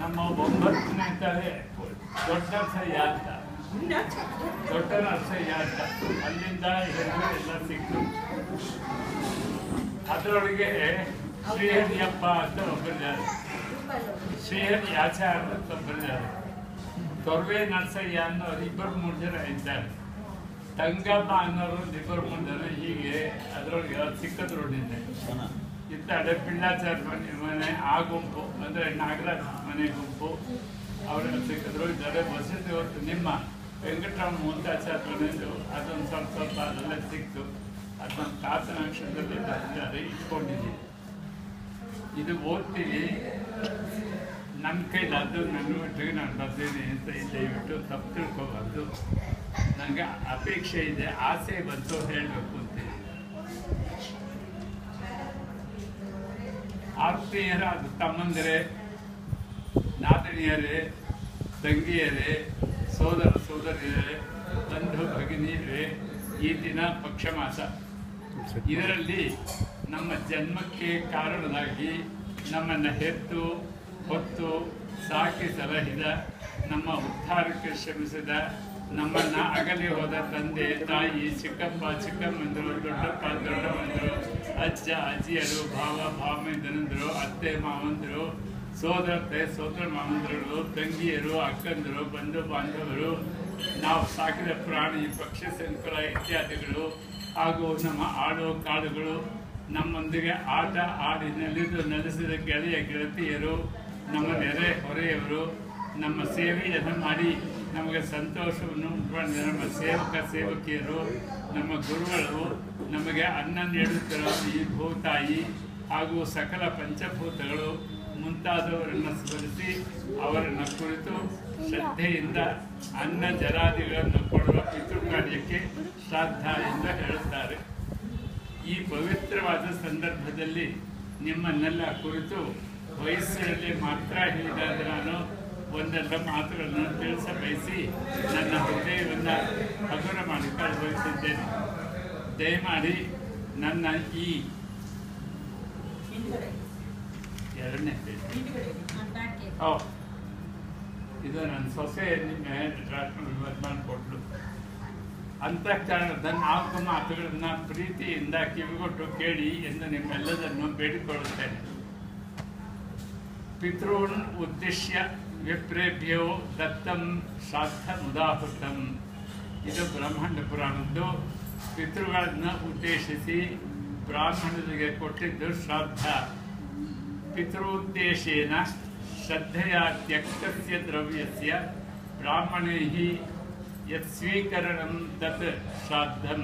ನಮ್ಮ ಒಂಬತ್ತನೇ ತಲೆ ದೊಡ್ಡ ಸಹ್ಯ ಅಂತ ದೊಡ್ಡ ನರಸಯ್ಯ ಅಂತ ಅಲ್ಲಿಂದ ಹೆಸರು ಎಲ್ಲ ಸಿಕ್ತು ಅದರೊಳಗೆ ಶ್ರೀಹರಿಯಪ್ಪ ಅಂತ ಒಬ್ಬರಿದ್ದಾರೆ ಶ್ರೀಹರಿ ಆಚಾರ್ಯ ಅಂತ ಒಬ್ಬರಿದ್ದಾರೆ ತೊರ್ವೆ ನರಸಯ್ಯ ಅನ್ನೋರು ಇಬ್ಬರು ಮೂರು ಜನ ಇದ್ದಾರೆ ತಂಗಮ್ಮ ಅನ್ನೋರು ಒಂದು ಇಬ್ಬರು ಮೂರು ಜನ ಹೀಗೆ ಅದರೊಳಗೆ ಸಿಕ್ಕದ ರೋಡಿದೆ ಇತ್ತಾಳೆ ಪಿಳ್ಳಾಚಾರ ಮನೆ ಮನೆ ಆ ಗುಂಪು ಅಂದರೆ ನಾಗರಾಜ್ ಮನೆ ಗುಂಪು ಅವರೆಲ್ಲ ಸಿಕ್ಕಿದ್ರು ಇದ್ದಾರೆ ವಸತಿ ಹೊತ್ತು ನಿಮ್ಮ ವೆಂಕಟರಾಮ ಮುಂತಾಚಾರ ಮನೆದು ಅದೊಂದು ಸ್ವಲ್ಪ ಸ್ವಲ್ಪ ಅದೆಲ್ಲ ಸಿಕ್ತು ಅದೊಂದು ತಾತನ ಅಕ್ಷರದಲ್ಲಿ ಇದ್ದಾರೆ ಇಟ್ಕೊಂಡಿದ್ದೀವಿ ಇದು ಓದ್ತೀವಿ ನನ್ನ ಕೈಲಿ ಅದು ನನ್ನ ಮಟ್ಟಿಗೆ ನಾನು ಬರ್ತೀನಿ ಅಂತ ದಯವಿಟ್ಟು ತಪ್ಪು ತಿಳ್ಕೊಬಾರ್ದು ನನಗೆ ಅಪೇಕ್ಷೆ ಇದೆ ಆಸೆ ಬಂತು ಹೇಳಬೇಕು ಅಂತೀನಿ ಆತ್ಮೀಯರಾದ ತಮ್ಮಂದಿರೇ ನಾದಿನಿಯರೇ ತಂಗಿಯರೇ ಸೋದರ ಸೋದರಿಯರೇ ಬಂಧು ಭಗಿನಿಯರೇ ಈ ದಿನ ಪಕ್ಷಮಾಸ ಇದರಲ್ಲಿ ನಮ್ಮ ಜನ್ಮಕ್ಕೆ ಕಾರಣರಾಗಿ ನಮ್ಮನ್ನು ಹೆತ್ತು ಹೊತ್ತು ಸಾಕಿ ಸಲಹಿದ ನಮ್ಮ ಉದ್ಧಾರಕ್ಕೆ ಶ್ರಮಿಸಿದ ನಮ್ಮನ್ನ ಅಗಲಿ ಹೋದ ತಂದೆ ತಾಯಿ ಚಿಕ್ಕಪ್ಪ ಚಿಕ್ಕಮ್ಮಂದರು ದೊಡ್ಡಪ್ಪ ದೊಡ್ಡಮ್ಮಂದರು ಅಜ್ಜ ಅಜ್ಜಿಯರು ಭಾವ ಭಾವಮಂದಿರಂದರು ಅತ್ತೆ ಮಾವಂದರು ಸೋದರತ್ತೆ ಸೋದರ ಮಾವಂದರುಗಳು ತಂಗಿಯರು ಅಕ್ಕಂದರು ಬಂಧು ಬಾಂಧವರು ನಾವು ಸಾಕಿದ ಪ್ರಾಣಿ ಪಕ್ಷಿ ಸಂಕುಲ ಇತ್ಯಾದಿಗಳು ಹಾಗೂ ನಮ್ಮ ಆಡು ಕಾಡುಗಳು ನಮ್ಮೊಂದಿಗೆ ಆಟ ಆಡಿ ನಲಿದು ನಲಿಸಿದ ಗೆಳೆಯ ಗೆಳತಿಯರು ನಮ್ಮ ನೆರೆ ಹೊರೆಯವರು ನಮ್ಮ ಸೇವೆಯನ್ನು ಮಾಡಿ ನಮಗೆ ಸಂತೋಷವನ್ನು ಉಂಟು ಮಾಡಿದ ನಮ್ಮ ಸೇವಕ ಸೇವಕಿಯರು ನಮ್ಮ ಗುರುಗಳು ನಮಗೆ ಅನ್ನ ನೀಡುತ್ತಿರುವ ಈ ಭೂತಾಯಿ ಹಾಗೂ ಸಕಲ ಪಂಚಭೂತಗಳು ಮುಂತಾದವರನ್ನು ಸ್ಮರಿಸಿ ಅವರನ್ನು ಕುರಿತು ಶ್ರದ್ಧೆಯಿಂದ ಅನ್ನ ಜಲಾದಿಗಳನ್ನು ಕೊಡುವ ಪಿತೃ ಕಾರ್ಯಕ್ಕೆ ಶ್ರಾದ್ದ ಎಂದು ಹೇಳುತ್ತಾರೆ ಈ ಪವಿತ್ರವಾದ ಸಂದರ್ಭದಲ್ಲಿ ನಿಮ್ಮನ್ನೆಲ್ಲ ಕುರಿತು ವಯಸ್ಸಿನಲ್ಲಿ ಮಾತ್ರ ಹೇಳಿದಾಗ ನಾನು ಒಂದೆರಡು ಮಾತುಗಳನ್ನು ತಿಳಿಸ ಬಯಸಿ ನನ್ನ ಹೃದಯವನ್ನು ಹಗುರ ಮಾಡಿಕೊಳ್ಳ ಬಯಸಿದ್ದೇನೆ ದಯಮಾಡಿ ನನ್ನ ಈ ಎರಡನೇ ಪೇಜ್ ಓ ಇದು ನನ್ನ ಸೊಸೆ ನಿನ್ನೆ ಡ್ರಾಫ್ಟ್ ಕೊಟ್ಲು ಅಂತಃಕರಣದ ನಾಲ್ಕು ಮಾತುಗಳನ್ನ ಪ್ರೀತಿಯಿಂದ ಕಿವಿಗೊಟ್ಟು ಕೇಳಿ ಎಂದು ನಿಮ್ಮೆಲ್ಲದನ್ನು ಬೇಡಿಕೊಳ್ಳುತ್ತೇನೆ ಪಿತೃನ್ ಉದ್ದೇಶ್ಯ ವಿಪ್ರೇಭ್ಯೋ ದತ್ತಂ ಶ್ರಾದ್ದ ಮುದಾಹುತಂ ಇದು ಬ್ರಹ್ಮಾಂಡ ಪುರಾಣದ್ದು ಪಿತೃಗಳನ್ನ ಉದ್ದೇಶಿಸಿ ಬ್ರಾಹ್ಮಣರಿಗೆ ಕೊಟ್ಟಿದ್ದು ಶ್ರಾದ್ದ ಪಿತೃದ್ದೇಶೇನ ಶ್ರದ್ಧೆಯ ತ್ಯಕ್ತಸ್ಯ ದ್ರವ್ಯಸ್ಯ ಬ್ರಾಹ್ಮಣೈಃ ಯತ್ ಸ್ವೀಕರಣಂ ತತ್ ಶ್ರಾದ್ದಂ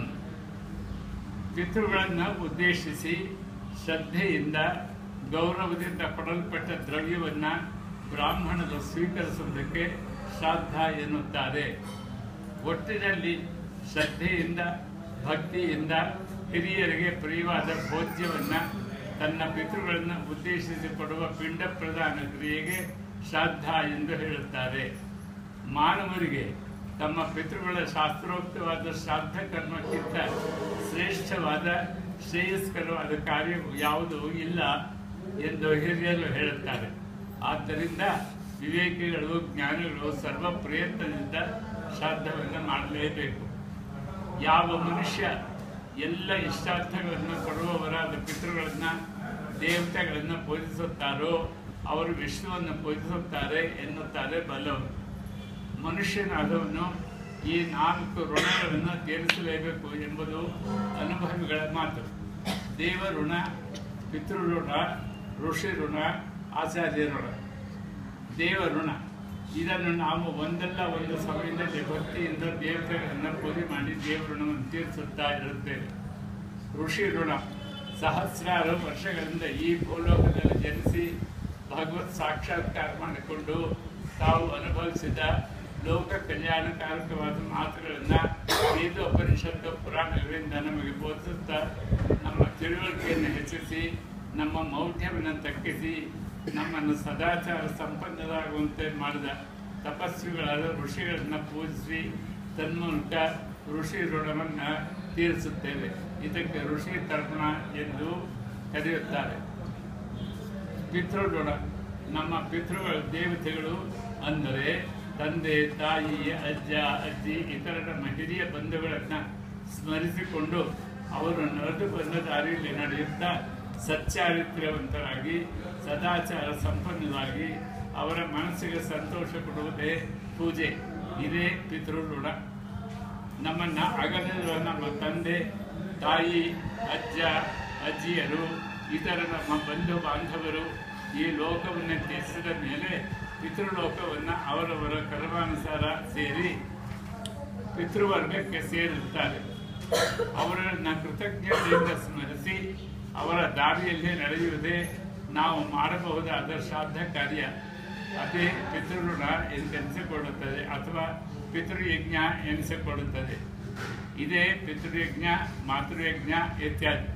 ಪಿತೃಗಳನ್ನು ಉದ್ದೇಶಿಸಿ ಶ್ರದ್ಧೆಯಿಂದ ಗೌರವದಿಂದ ಕೊಡಲ್ಪಟ್ಟ ದ್ರವ್ಯವನ್ನು ಬ್ರಾಹ್ಮಣರು ಸ್ವೀಕರಿಸುವುದಕ್ಕೆ ಶ್ರಾದ್ದ ಎನ್ನುತ್ತಾರೆ ಒಟ್ಟಿನಲ್ಲಿ ಶ್ರದ್ಧೆಯಿಂದ ಭಕ್ತಿಯಿಂದ ಹಿರಿಯರಿಗೆ ಪ್ರಿಯವಾದ ಭೋಜ್ಯವನ್ನು ತನ್ನ ಪಿತೃಗಳನ್ನು ಉದ್ದೇಶಿಸಿ ಕೊಡುವ ಪಿಂಡ ಪ್ರದಾನ ಕ್ರಿಯೆಗೆ ಶ್ರಾದ್ದ ಎಂದು ಹೇಳುತ್ತಾರೆ ಮಾನವರಿಗೆ ತಮ್ಮ ಪಿತೃಗಳ ಶಾಸ್ತ್ರೋಕ್ತವಾದ ಶ್ರಾದ್ದ ಕರ್ಮಕ್ಕಿಂತ ಶ್ರೇಷ್ಠವಾದ ಶ್ರೇಯಸ್ಕರವಾದ ಕಾರ್ಯ ಯಾವುದೂ ಇಲ್ಲ ಎಂದು ಹಿರಿಯರು ಹೇಳುತ್ತಾರೆ ಆದ್ದರಿಂದ ವಿವೇಕಿಗಳು ಜ್ಞಾನಿಗಳು ಸರ್ವ ಪ್ರಯತ್ನದಿಂದ ಶ್ರಾದ್ದವನ್ನು ಮಾಡಲೇಬೇಕು ಯಾವ ಮನುಷ್ಯ ಎಲ್ಲ ಇಷ್ಟಾರ್ಥಗಳನ್ನು ಕೊಡುವವರಾದ ಪಿತೃಗಳನ್ನು ದೇವತೆಗಳನ್ನು ಪೂಜಿಸುತ್ತಾರೋ ಅವರು ವಿಷ್ಣುವನ್ನು ಪೂಜಿಸುತ್ತಾರೆ ಎನ್ನುತ್ತಾರೆ ಬಲ್ಲವರು ಮನುಷ್ಯನಾದವನು ಈ ನಾಲ್ಕು ಋಣಗಳನ್ನು ತೀರಿಸಲೇಬೇಕು ಎಂಬುದು ಅನುಭವಿಗಳ ಮಾತು ದೇವ ಋಣ ಪಿತೃ ಋಣ ಋಷಿ ಋಣ ಆಚಾರ್ಯ ಋಣ ದೇವ ಋಣ ಇದನ್ನು ನಾವು ಒಂದಲ್ಲ ಒಂದು ಸಮಯದಲ್ಲಿ ಭಕ್ತಿಯಿಂದ ದೇವತೆಗಳನ್ನು ಪೂಜೆ ಮಾಡಿ ದೇವ ಋಣವನ್ನು ತೀರಿಸುತ್ತಾ ಇರುತ್ತೇವೆ ಋಷಿ ಋಣ ಸಹಸ್ರಾರು ವರ್ಷಗಳಿಂದ ಈ ಭೂಲೋಕದಲ್ಲಿ ಜನಿಸಿ ಭಗವತ್ ಸಾಕ್ಷಾತ್ಕಾರ ಮಾಡಿಕೊಂಡು ತಾವು ಅನುಭವಿಸಿದ ಲೋಕ ಕಲ್ಯಾಣಕಾರಕವಾದ ಮಾತುಗಳನ್ನು ವೇದೋಪನಿಷತ್ತು ಪುರಾಣಗಳಿಂದ ನಮಗೆ ಬೋಧಿಸುತ್ತಾ ನಮ್ಮ ತಿಳುವಳಿಕೆಯನ್ನು ಹೆಚ್ಚಿಸಿ ನಮ್ಮ ಮೌಢ್ಯವನ್ನು ತಗ್ಗಿಸಿ ನಮ್ಮನ್ನು ಸದಾಚಾರ ಸಂಪನ್ನರಾಗುವಂತೆ ಮಾಡಿದ ತಪಸ್ವಿಗಳಾದ ಋಷಿಗಳನ್ನು ಪೂಜಿಸಿ ತನ್ಮೂಲಕ ಋಷಿ ಋಣವನ್ನು ತೀರಿಸುತ್ತೇವೆ ಇದಕ್ಕೆ ಋಷಿ ತರ್ಪಣ ಎಂದು ಕರೆಯುತ್ತಾರೆ ಪಿತೃಋಣ ನಮ್ಮ ಪಿತೃಗಳು ದೇವತೆಗಳು ಅಂದರೆ ತಂದೆ ತಾಯಿ ಅಜ್ಜ ಅಜ್ಜಿ ಇತರ ನಮ್ಮ ಹಿರಿಯ ಬಂಧುಗಳನ್ನು ಸ್ಮರಿಸಿಕೊಂಡು ಅವರು ನಡೆದು ಬಂದ ದಾರಿಯಲ್ಲಿ ನಡೆಯುತ್ತಾ ಸಚ್ಚಾರಿತ್ರ್ಯವಂತರಾಗಿ ಸದಾಚಾರ ಸಂಪನ್ನರಾಗಿ ಅವರ ಮನಸ್ಸಿಗೆ ಸಂತೋಷ ಕೊಡುವುದೇ ಪೂಜೆ ಇದೇ ಪಿತೃಋಣ ನಮ್ಮನ್ನ ಅಗಲಿರುವ ನಮ್ಮ ತಂದೆ ತಾಯಿ ಅಜ್ಜ ಅಜ್ಜಿಯರು ಇತರ ನಮ್ಮ ಬಂಧು ಬಾಂಧವರು ಈ ಲೋಕವನ್ನು ತ್ಯಜಿಸಿದ ಮೇಲೆ ಪಿತೃಲೋಕವನ್ನು ಅವರವರ ಕರ್ಮಾನುಸಾರ ಸೇರಿ ಪಿತೃವರ್ಗಕ್ಕೆ ಸೇರುತ್ತಾರೆ ಅವರನ್ನ ಕೃತಜ್ಞತೆಯಿಂದ ಸ್ಮರಿಸಿ ಅವರ ದಾರಿಯಲ್ಲಿ ನಡೆಯುವುದೇ ನಾವು ಮಾಡಬಹುದಾದ ಶ್ರಾದ್ದ ಕಾರ್ಯ ಅದೇ ಪಿತೃಋಣ ಎಂದೆನಿಸಿಕೊಳ್ಳುತ್ತದೆ ಅಥವಾ ಪಿತೃಯಜ್ಞ ಎನಿಸಿಕೊಳ್ಳುತ್ತದೆ ಇದೇ ಪಿತೃಯಜ್ಞ ಮಾತೃಯಜ್ಞ ಇತ್ಯಾದಿ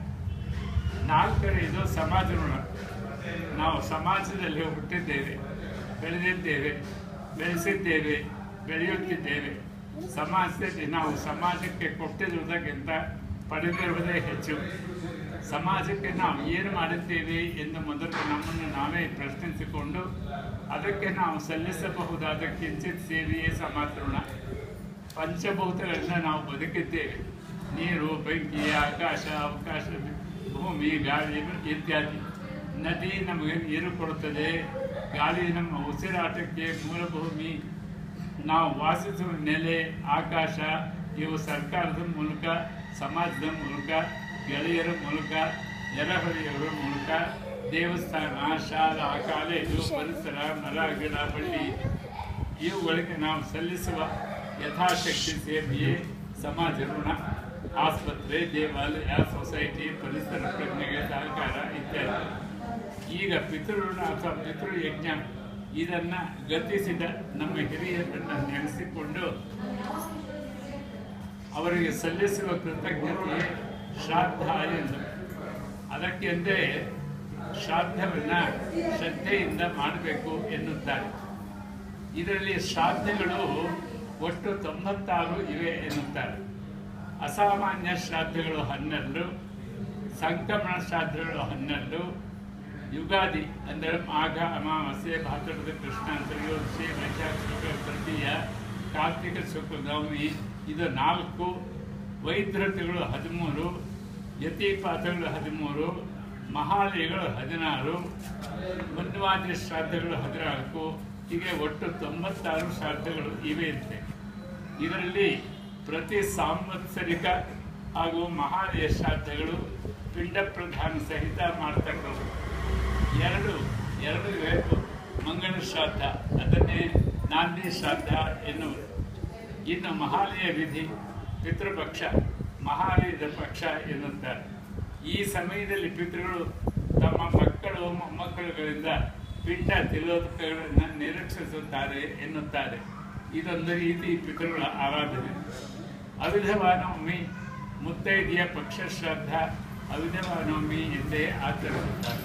ನಾಲ್ಕನೆಯದು ಸಮಾಜ ಋಣ ನಾವು ಸಮಾಜದಲ್ಲಿ ಹುಟ್ಟಿದ್ದೇವೆ ಬೆಳೆದಿದ್ದೇವೆ ಬೆಳೆಸಿದ್ದೇವೆ ಬೆಳೆಯುತ್ತಿದ್ದೇವೆ ಸಮಾಜದಲ್ಲಿ ನಾವು ಸಮಾಜಕ್ಕೆ ಕೊಟ್ಟಿರುವುದಕ್ಕಿಂತ ಪಡೆದಿರುವುದೇ ಹೆಚ್ಚು ಸಮಾಜಕ್ಕೆ ನಾವು ಏನು ಮಾಡುತ್ತೇವೆ ಎಂದು ಮೊದಲು ನಮ್ಮನ್ನು ನಾವೇ ಪ್ರಶ್ನಿಸಿಕೊಂಡು ಅದಕ್ಕೆ ನಾವು ಸಲ್ಲಿಸಬಹುದಾದ ಕಿಂಚಿತ್ ಸೇವೆಯೇ ಸಮಾಜ ಋಣ ಪಂಚಭೂತಗಳಿಂದ ನಾವು ಬದುಕಿದ್ದೇವೆ ನೀರು ಬೆಂಕಿ ಆಕಾಶ ಅವಕಾಶ ಭೂಮಿ ಗಾಳಿ ಇತ್ಯಾದಿ ನದಿ ನಮಗೆ ನೀರು ಕೊಡುತ್ತದೆ ಗಾಳಿ ನಮ್ಮ ಉಸಿರಾಟಕ್ಕೆ ಮೂಲಭೂಮಿ ನಾವು ವಾಸಿಸುವ ನೆಲೆ ಆಕಾಶ ಇವು ಸರ್ಕಾರದ ಮೂಲಕ ಸಮಾಜದ ಮೂಲಕ ಗೆಳೆಯರ ಮೂಲಕ ನೆರೆಹೊರೆಯವರ ಮೂಲಕ ದೇವಸ್ಥಾನ ಶಾಲಾ ಕಾಲೇಜು ಪರಿಸರ ಮರ ಗಿಡ ಬಳ್ಳಿ ಇವುಗಳಿಗೆ ನಾವು ಸಲ್ಲಿಸುವ ಯಥಾಶಕ್ತಿ ಸೇವೆಯೇ ಸಮಾಜ ಋಣ ಆಸ್ಪತ್ರೆ ದೇವಾಲಯ ಸೊಸೈಟಿ ಪರಿಸರ ಪ್ರಜ್ಞೆಗೆ ಸಹಕಾರ ಇತ್ಯಾದಿ ಈಗ ಪಿತೃಋಣ ಅಥವಾ ಪಿತೃಯಜ್ಞ ಇದನ್ನ ಗತಿಸಿದ ನಮ್ಮ ಹಿರಿಯರನ್ನ ನೆನೆಸಿಕೊಂಡು ಅವರಿಗೆ ಸಲ್ಲಿಸುವ ಕೃತಜ್ಞತೆ ಶ್ರಾದ್ದ ಎಂದು ಅದಕ್ಕೆಂದೇ ಶ್ರಾದ್ದವನ್ನ ಶ್ರದ್ಧೆಯಿಂದ ಮಾಡಬೇಕು ಎನ್ನುತ್ತಾರೆ ಇದರಲ್ಲಿ ಶ್ರಾದ್ದಗಳು ಒಟ್ಟು ತೊಂಬತ್ತಾರು ಇವೆ ಎನ್ನುತ್ತಾರೆ ಅಸಾಮಾನ್ಯ ಶ್ರಾದ್ದಗಳು ಹನ್ನೆರಡು ಸಂಕ್ರಮಣ ಶ್ರಾದ್ದಗಳು ಹನ್ನೆರಡು ಯುಗಾದಿ ಅಂದರೆ ಮಾಘ ಅಮಾವಾಸ್ಯೆ ಭಾದ್ರಪದ ಕೃಷ್ಣ ತ್ರಯೋದಶಿ ವೈಶಾಖ ಶುಕ್ಲ ತೃತೀಯ ಕಾರ್ತಿಕ ಶುಕ್ಲ ನವಮಿ ಇದು ನಾಲ್ಕು ವೈದ್ರತೆಗಳು ಹದಿಮೂರು ಯತಿಪಾತಗಳು ಹದಿಮೂರು ಮಹಾಲಯಗಳು ಹದಿನಾರು ಮನ್ವಾದಿ ಶ್ರಾದ್ದಗಳು ಹದಿನಾಲ್ಕು ಹೀಗೆ ಒಟ್ಟು ತೊಂಬತ್ತಾರು ಶ್ರಾದ್ದಗಳು ಇವೆ ಅಂತೆ ಇದರಲ್ಲಿ ಪ್ರತಿ ಸಾಂವತ್ಸರಿಕ ಹಾಗೂ ಮಹಾಲಯ ಶ್ರಾದ್ದಗಳು ಪಿಂಡ ಪ್ರಧಾನ ಸಹಿತ ಮಾಡ್ತಕ್ಕಂಥವು ಎರಡು ಎರಡು ಬೇಕು ಮಂಗಳ ಶ್ರಾದ್ದ ಅದನ್ನೇ ನಾಂದಿ ಶ್ರಾದ್ದ ಎನ್ನುವರು ಇನ್ನು ಮಹಾಲಯ ವಿಧಿ ಪಿತೃಪಕ್ಷ ಮಹಾಲಯದ ಪಕ್ಷ ಎನ್ನುತ್ತಾರೆ ಈ ಸಮಯದಲ್ಲಿ ಪಿತೃಗಳು ತಮ್ಮ ಮಕ್ಕಳು ಮೊಮ್ಮಕ್ಕಳುಗಳಿಂದ ಪಿಂಡ ತಿಲೋದಕಗಳನ್ನು ನಿರೀಕ್ಷಿಸುತ್ತಾರೆ ಎನ್ನುತ್ತಾರೆ ಇದೊಂದು ರೀತಿ ಪಿತೃಗಳ ಆರಾಧನೆ ಅವಿಧವಾನವಮಿ ಮುತ್ತೈದೆಯ ಪಕ್ಷ ಶ್ರಾದ್ದ ಅವಿಧವಾನವಮಿ ಎಂದೇ ಆಚರಿಸುತ್ತಾರೆ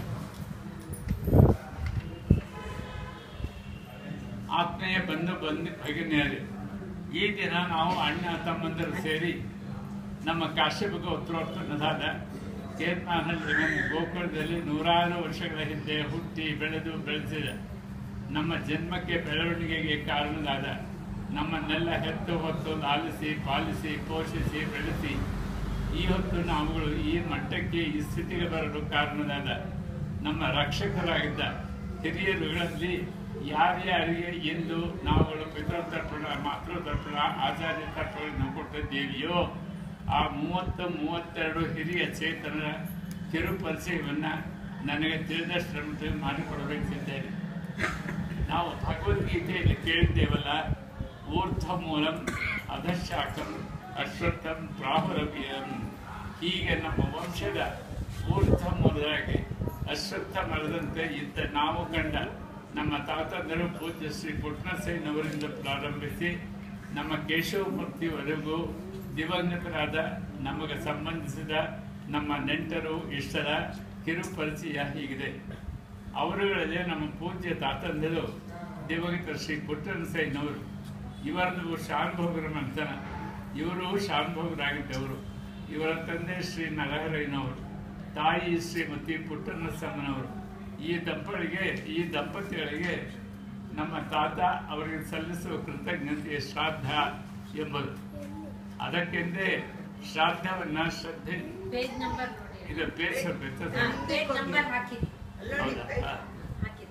ಆತ್ಮೀಯ ಬಂಧು ಬಂಧು ಭಗಿನಿಯರೇ ಈ ದಿನ ನಾವು ಅಣ್ಣ ತಮ್ಮಂದರು ಸೇರಿ ನಮ್ಮ ಕಾಶ್ಯಪ ಗೋತ್ರೋತ್ಪನ್ನದಾದ ಕೇತ್ನಾನಲ್ಲಿ ನಮ್ಮ ಗೋಕುಲದಲ್ಲಿ ನೂರಾರು ವರ್ಷಗಳ ಹಿಂದೆ ಹುಟ್ಟಿ ಬೆಳೆದು ಬೆಳೆಸಿದ ನಮ್ಮ ಜನ್ಮಕ್ಕೆ ಬೆಳವಣಿಗೆಗೆ ಕಾರಣದಾದ ನಮ್ಮನ್ನೆಲ್ಲ ಹೆತ್ತು ಹೊತ್ತು ಲಾಲಿಸಿ ಪಾಲಿಸಿ ಪೋಷಿಸಿ ಬೆಳೆಸಿ ಈ ಹೊತ್ತು ನಾವುಗಳು ಈ ಮಟ್ಟಕ್ಕೆ ಈ ಸ್ಥಿತಿಗೆ ಬರಲು ಕಾರಣದಾದ ನಮ್ಮ ರಕ್ಷಕರಾಗಿದ್ದ ಹಿರಿಯರುಗಳಲ್ಲಿ ಯಾರ್ಯಾರಿಗೆ ಎಂದು ನಾವುಗಳು ಪಿತೃತರ್ಪಣ ಮಾತೃತರ್ಪಣ ಆಚಾರ್ಯ ತರ್ಪಣವನ್ನು ಕೊಟ್ಟಿದ್ದೇವೆಯೋ ಆ ಮೂವತ್ತು ಮೂವತ್ತೆರಡು ಹಿರಿಯ ಚೇತನರ ಕಿರುಪರಿಚಯವನ್ನು ನನಗೆ ತಿಳಿದಷ್ಟು ಮಟ್ಟಿಗೆ ಮಾಡಿಕೊಡಬೇಕಿದ್ದೇನೆ ನಾವು ಭಗವದ್ಗೀತೆಯಲ್ಲಿ ಕೇಳಿದ್ದೇವಲ್ಲ ಊರ್ಧ್ವ ಮೂಲಂ ಅಧಶಾಖಂ ಅಶ್ವತ್ಥಂ ಪ್ರಾಹುರವ್ಯಂ ಹೀಗೆ ನಮ್ಮ ವಂಶದ ಊರ್ಧ್ವ ಮೂಲದಾಗಿ ಅಶ್ವತ್ಥ ಮರದಂತೆ ಇದ್ದ ನಾವು ಕಂಡ ನಮ್ಮ ತಾತಂದರು ಪೂಜ್ಯ ಶ್ರೀ ಪುಟ್ನಸೈನವರಿಂದ ಪ್ರಾರಂಭಿಸಿ ನಮ್ಮ ಕೇಶವಮೂರ್ತಿವರೆಗೂ ದಿವಂಗತರಾದ ನಮಗೆ ಸಂಬಂಧಿಸಿದ ನಮ್ಮ ನೆಂಟರು ಇಷ್ಟರ ಕಿರುಪರಿಚಯ ಹೀಗಿದೆ ಅವರುಗಳಲ್ಲೇ ನಮ್ಮ ಪೂಜ್ಯ ತಾತಂದರು ದಿವಂಗತ ಶ್ರೀ ಪುಟ್ಟನಸೈನವರು ಇವರದು ಶಾನುಭೋಗರ ಮಂಥನ ಇವರು ಶಾನುಭೋಗರಾಗಿದ್ದವರು ಇವರ ತಂದೆ ಶ್ರೀ ನರಹರಯ್ಯನವರು ತಾಯಿ ಶ್ರೀಮತಿ ಪುಟ್ಟನರಸಮ್ಮನವರು ಈ ದಂಪತಿಗೆ ಈ ದಂಪತಿಗಳಿಗೆ ನಮ್ಮ ತಾತ ಅವರಿಗೆ ಸಲ್ಲಿಸುವ ಕೃತಜ್ಞತೆಯ ಶ್ರಾದ್ದ ಎಂಬುದು ಅದಕ್ಕೆಂದೇ ಶ್ರಾದ್ದವನ್ನ ಶ್ರದ್ಧೆ ಪೇಜ್ ನಂಬರ್ ನೋಡಿ ಇದು ಪೇಜ್ ಸ್ವಲ್ಪ ಎತ್ತದ. ಪೇಜ್ ನಂಬರ್ ಹಾಕಿರಿ ಹೌದಾ? ಹಾ. ಹಾಕಿರಿ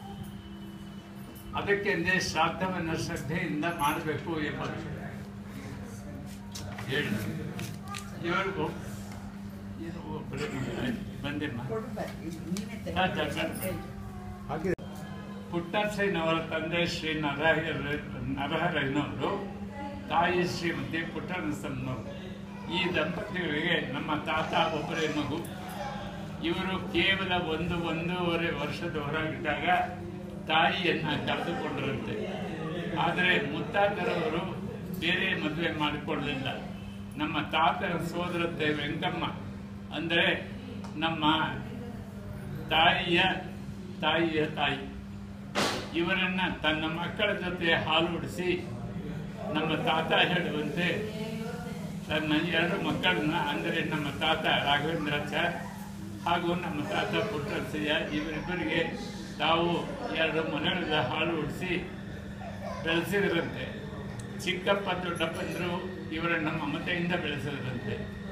ಅದಕ್ಕೆಂದೇ ಶ್ರಾದ್ದವನ್ನ ಶ್ರದ್ಧೆಯಿಂದ ಮಾಡಬೇಕು ಎಂಬುದು ಹೇಳಿ ಇವರು ಇದು ಒಬ್ಬರೇ ಬಂದೆಮ್ಮ ತಾತ ಬಂದೆ. ಪುಟ್ಟಸಯ್ಯನವರ ತಂದೆ ಶ್ರೀ ನರಹರ ನರಹರಯ್ಯನವರು ತಾಯಿ ಶ್ರೀಮತಿ ಪುಟ್ಟನಸಮ್ಮನವರು ಈ ದಂಪತಿಗಳಿಗೆ ನಮ್ಮ ತಾತ ಒಬ್ಬರೇ ಮಗು ಇವರು ಕೇವಲ ಒಂದು ಒಂದೂವರೆ ವರ್ಷದವರಾಗಿದ್ದಾಗ ತಾಯಿಯನ್ನ ಕಳೆದುಕೊಂಡರಂತೆ ಆದರೆ ಮುತ್ತಾತರವರು ಬೇರೆ ಮದುವೆ ಮಾಡಿಕೊಳ್ಳಲಿಲ್ಲ ನಮ್ಮ ತಾತರ ಸೋದರತೆ ವೆಂಕಮ್ಮ ಅಂದರೆ ನಮ್ಮ ತಾಯಿಯ ತಾಯಿಯ ತಾಯಿ ಇವರನ್ನ ತನ್ನ ಮಕ್ಕಳ ಜೊತೆ ಹಾಲು ಉಡಿಸಿ ನಮ್ಮ ತಾತ ಹೇಳುವಂತೆ ತನ್ನ ಎರಡು ಮಕ್ಕಳನ್ನ ಅಂದರೆ ನಮ್ಮ ತಾತ ರಾಘವೇಂದ್ರಾಚಾರ್ ಹಾಗೂ ನಮ್ಮ ತಾತ ಪುಟ್ಟರಸಯ್ಯ ಇವರಿಬ್ಬರಿಗೆ ತಾವು ಎರಡು ಮನೆಗಳ ಹಾಲು ಉಡಿಸಿ ಬೆಳೆಸಿದ್ರಂತೆ ಚಿಕ್ಕಪ್ಪ ದೊಡ್ಡಪ್ಪಂದರು ಇವರನ್ನ ಮಮತೆಯಿಂದ ಬೆಳೆಸಿದ್ರಂತೆ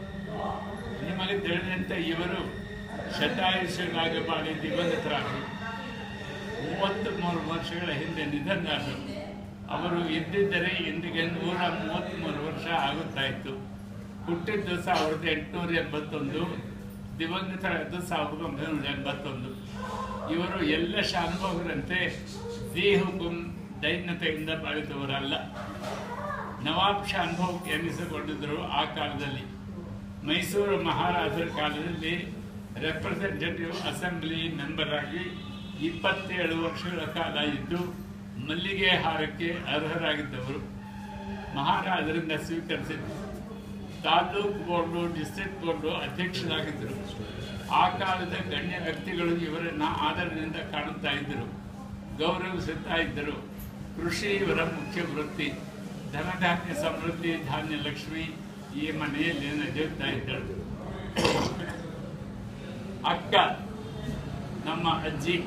ನಿಮಗೆ ತಿಳಿದಂತೆ ಇವರು ಶತಾಯುಷ್ಯನಾಗಿ ಬಾಳಿ ದಿವಂಗತರಾದರು ಮೂವತ್ತು ಮೂರು ವರ್ಷಗಳ ಹಿಂದೆ ನಿಧನರಾದರು ಅವರು ಇದ್ದಿದ್ದರೆ ಇಂದಿಗೆ ನೂರ ಮೂವತ್ತ್ಮೂರು ವರ್ಷ ಆಗುತ್ತಾ ಇತ್ತು ಹುಟ್ಟಿದ್ದು ಸಾವಿರದ ಎಂಟುನೂರ ಎಂಬತ್ತೊಂದು ದಿವಂಗತರಾದ್ದು ಸಾವಿರದ ಒಂಬೈನೂರ ಎಂಬತ್ತೊಂದು ಇವರು ಎಲ್ಲ ಶಾನುಭೋಗರಂತೆ ದಿ ಹುಕುಂ ದೈನ್ಯತೆಯಿಂದ ಬಾಳಿದವರಲ್ಲ ನವಾಬ್ ಶಾನುಭೋಗ್ ಎನಿಸಿಕೊಂಡಿದ್ದರು ಆ ಕಾಲದಲ್ಲಿ ಮೈಸೂರು ಮಹಾರಾಜರ ಕಾಲದಲ್ಲಿ ರೆಪ್ರೆಸೆಂಟೇಟಿವ್ ಅಸೆಂಬ್ಲಿ ಮೆಂಬರ್ ಆಗಿ ಇಪ್ಪತ್ತೇಳು ವರ್ಷಗಳ ಕಾಲ ಇದ್ದು ಮಲ್ಲಿಗೆ ಹಾರಕ್ಕೆ ಅರ್ಹರಾಗಿದ್ದವರು ಮಹಾರಾಜರಿಂದ ಸ್ವೀಕರಿಸಿದ್ರು ತಾಲೂಕು ಬೋರ್ಡು ಡಿಸ್ಟ್ರಿಕ್ಟ್ ಬೋರ್ಡು ಅಧ್ಯಕ್ಷರಾಗಿದ್ದರು ಆ ಕಾಲದ ಗಣ್ಯ ವ್ಯಕ್ತಿಗಳು ಇವರನ್ನ ಆದರದಿಂದ ಕಾಣುತ್ತಾ ಇದ್ದರು ಗೌರವಿಸುತ್ತಾ ಇದ್ದರು ಕೃಷಿ ಇವರ ಮುಖ್ಯ ವೃತ್ತಿ ಧನಧಾನ್ಯ ಸಮೃದ್ಧಿ ಧಾನ್ಯ ಲಕ್ಷ್ಮಿ ಈ ಮನೆಯಲ್ಲಿ ನಡೆಯುತ್ತಾ ಇದ್ದಳು ಅಕ್ಕ ನಮ್ಮ ಅಜ್ಜಿ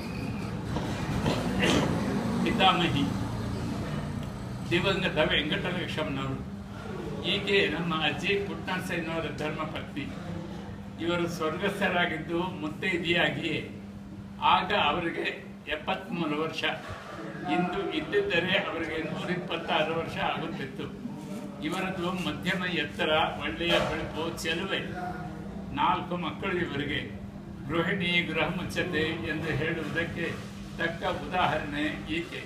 ಪಿತಾಮಹಿ ದಿವಂಗತ ವೆಂಕಟಲಕ್ಷ್ಮನವರು ಈಕೆ ನಮ್ಮ ಅಜ್ಜಿ ಪುಟ್ಟಣಸಯ್ಯನವರ ಧರ್ಮಪತ್ನಿ ಇವರು ಸ್ವರ್ಗಸ್ಥರಾಗಿದ್ದು ಮುತ್ತೈದೆಯಾಗಿ ಆಗ ಅವರಿಗೆ ಎಪ್ಪತ್ಮೂರು ವರ್ಷ ಇಂದು ಇದ್ದಿದ್ದರೆ ಅವರಿಗೆ ನೂರಿಪ್ಪತ್ತಾರು ವರ್ಷ ಆಗುತ್ತಿತ್ತು ಇವರದು ಮಧ್ಯಮ ಎತ್ತರ ಒಳ್ಳೆಯ ಬೆಳಕು ಚೆಲುವೆ ನಾಲ್ಕು ಮಕ್ಕಳು ಇವರಿಗೆ ಗೃಹಿಣಿ ಗೃಹ ಮುಚ್ಚತೆ ಎಂದು ಹೇಳುವುದಕ್ಕೆ ತಕ್ಕ ಉದಾಹರಣೆ ಈಕೆ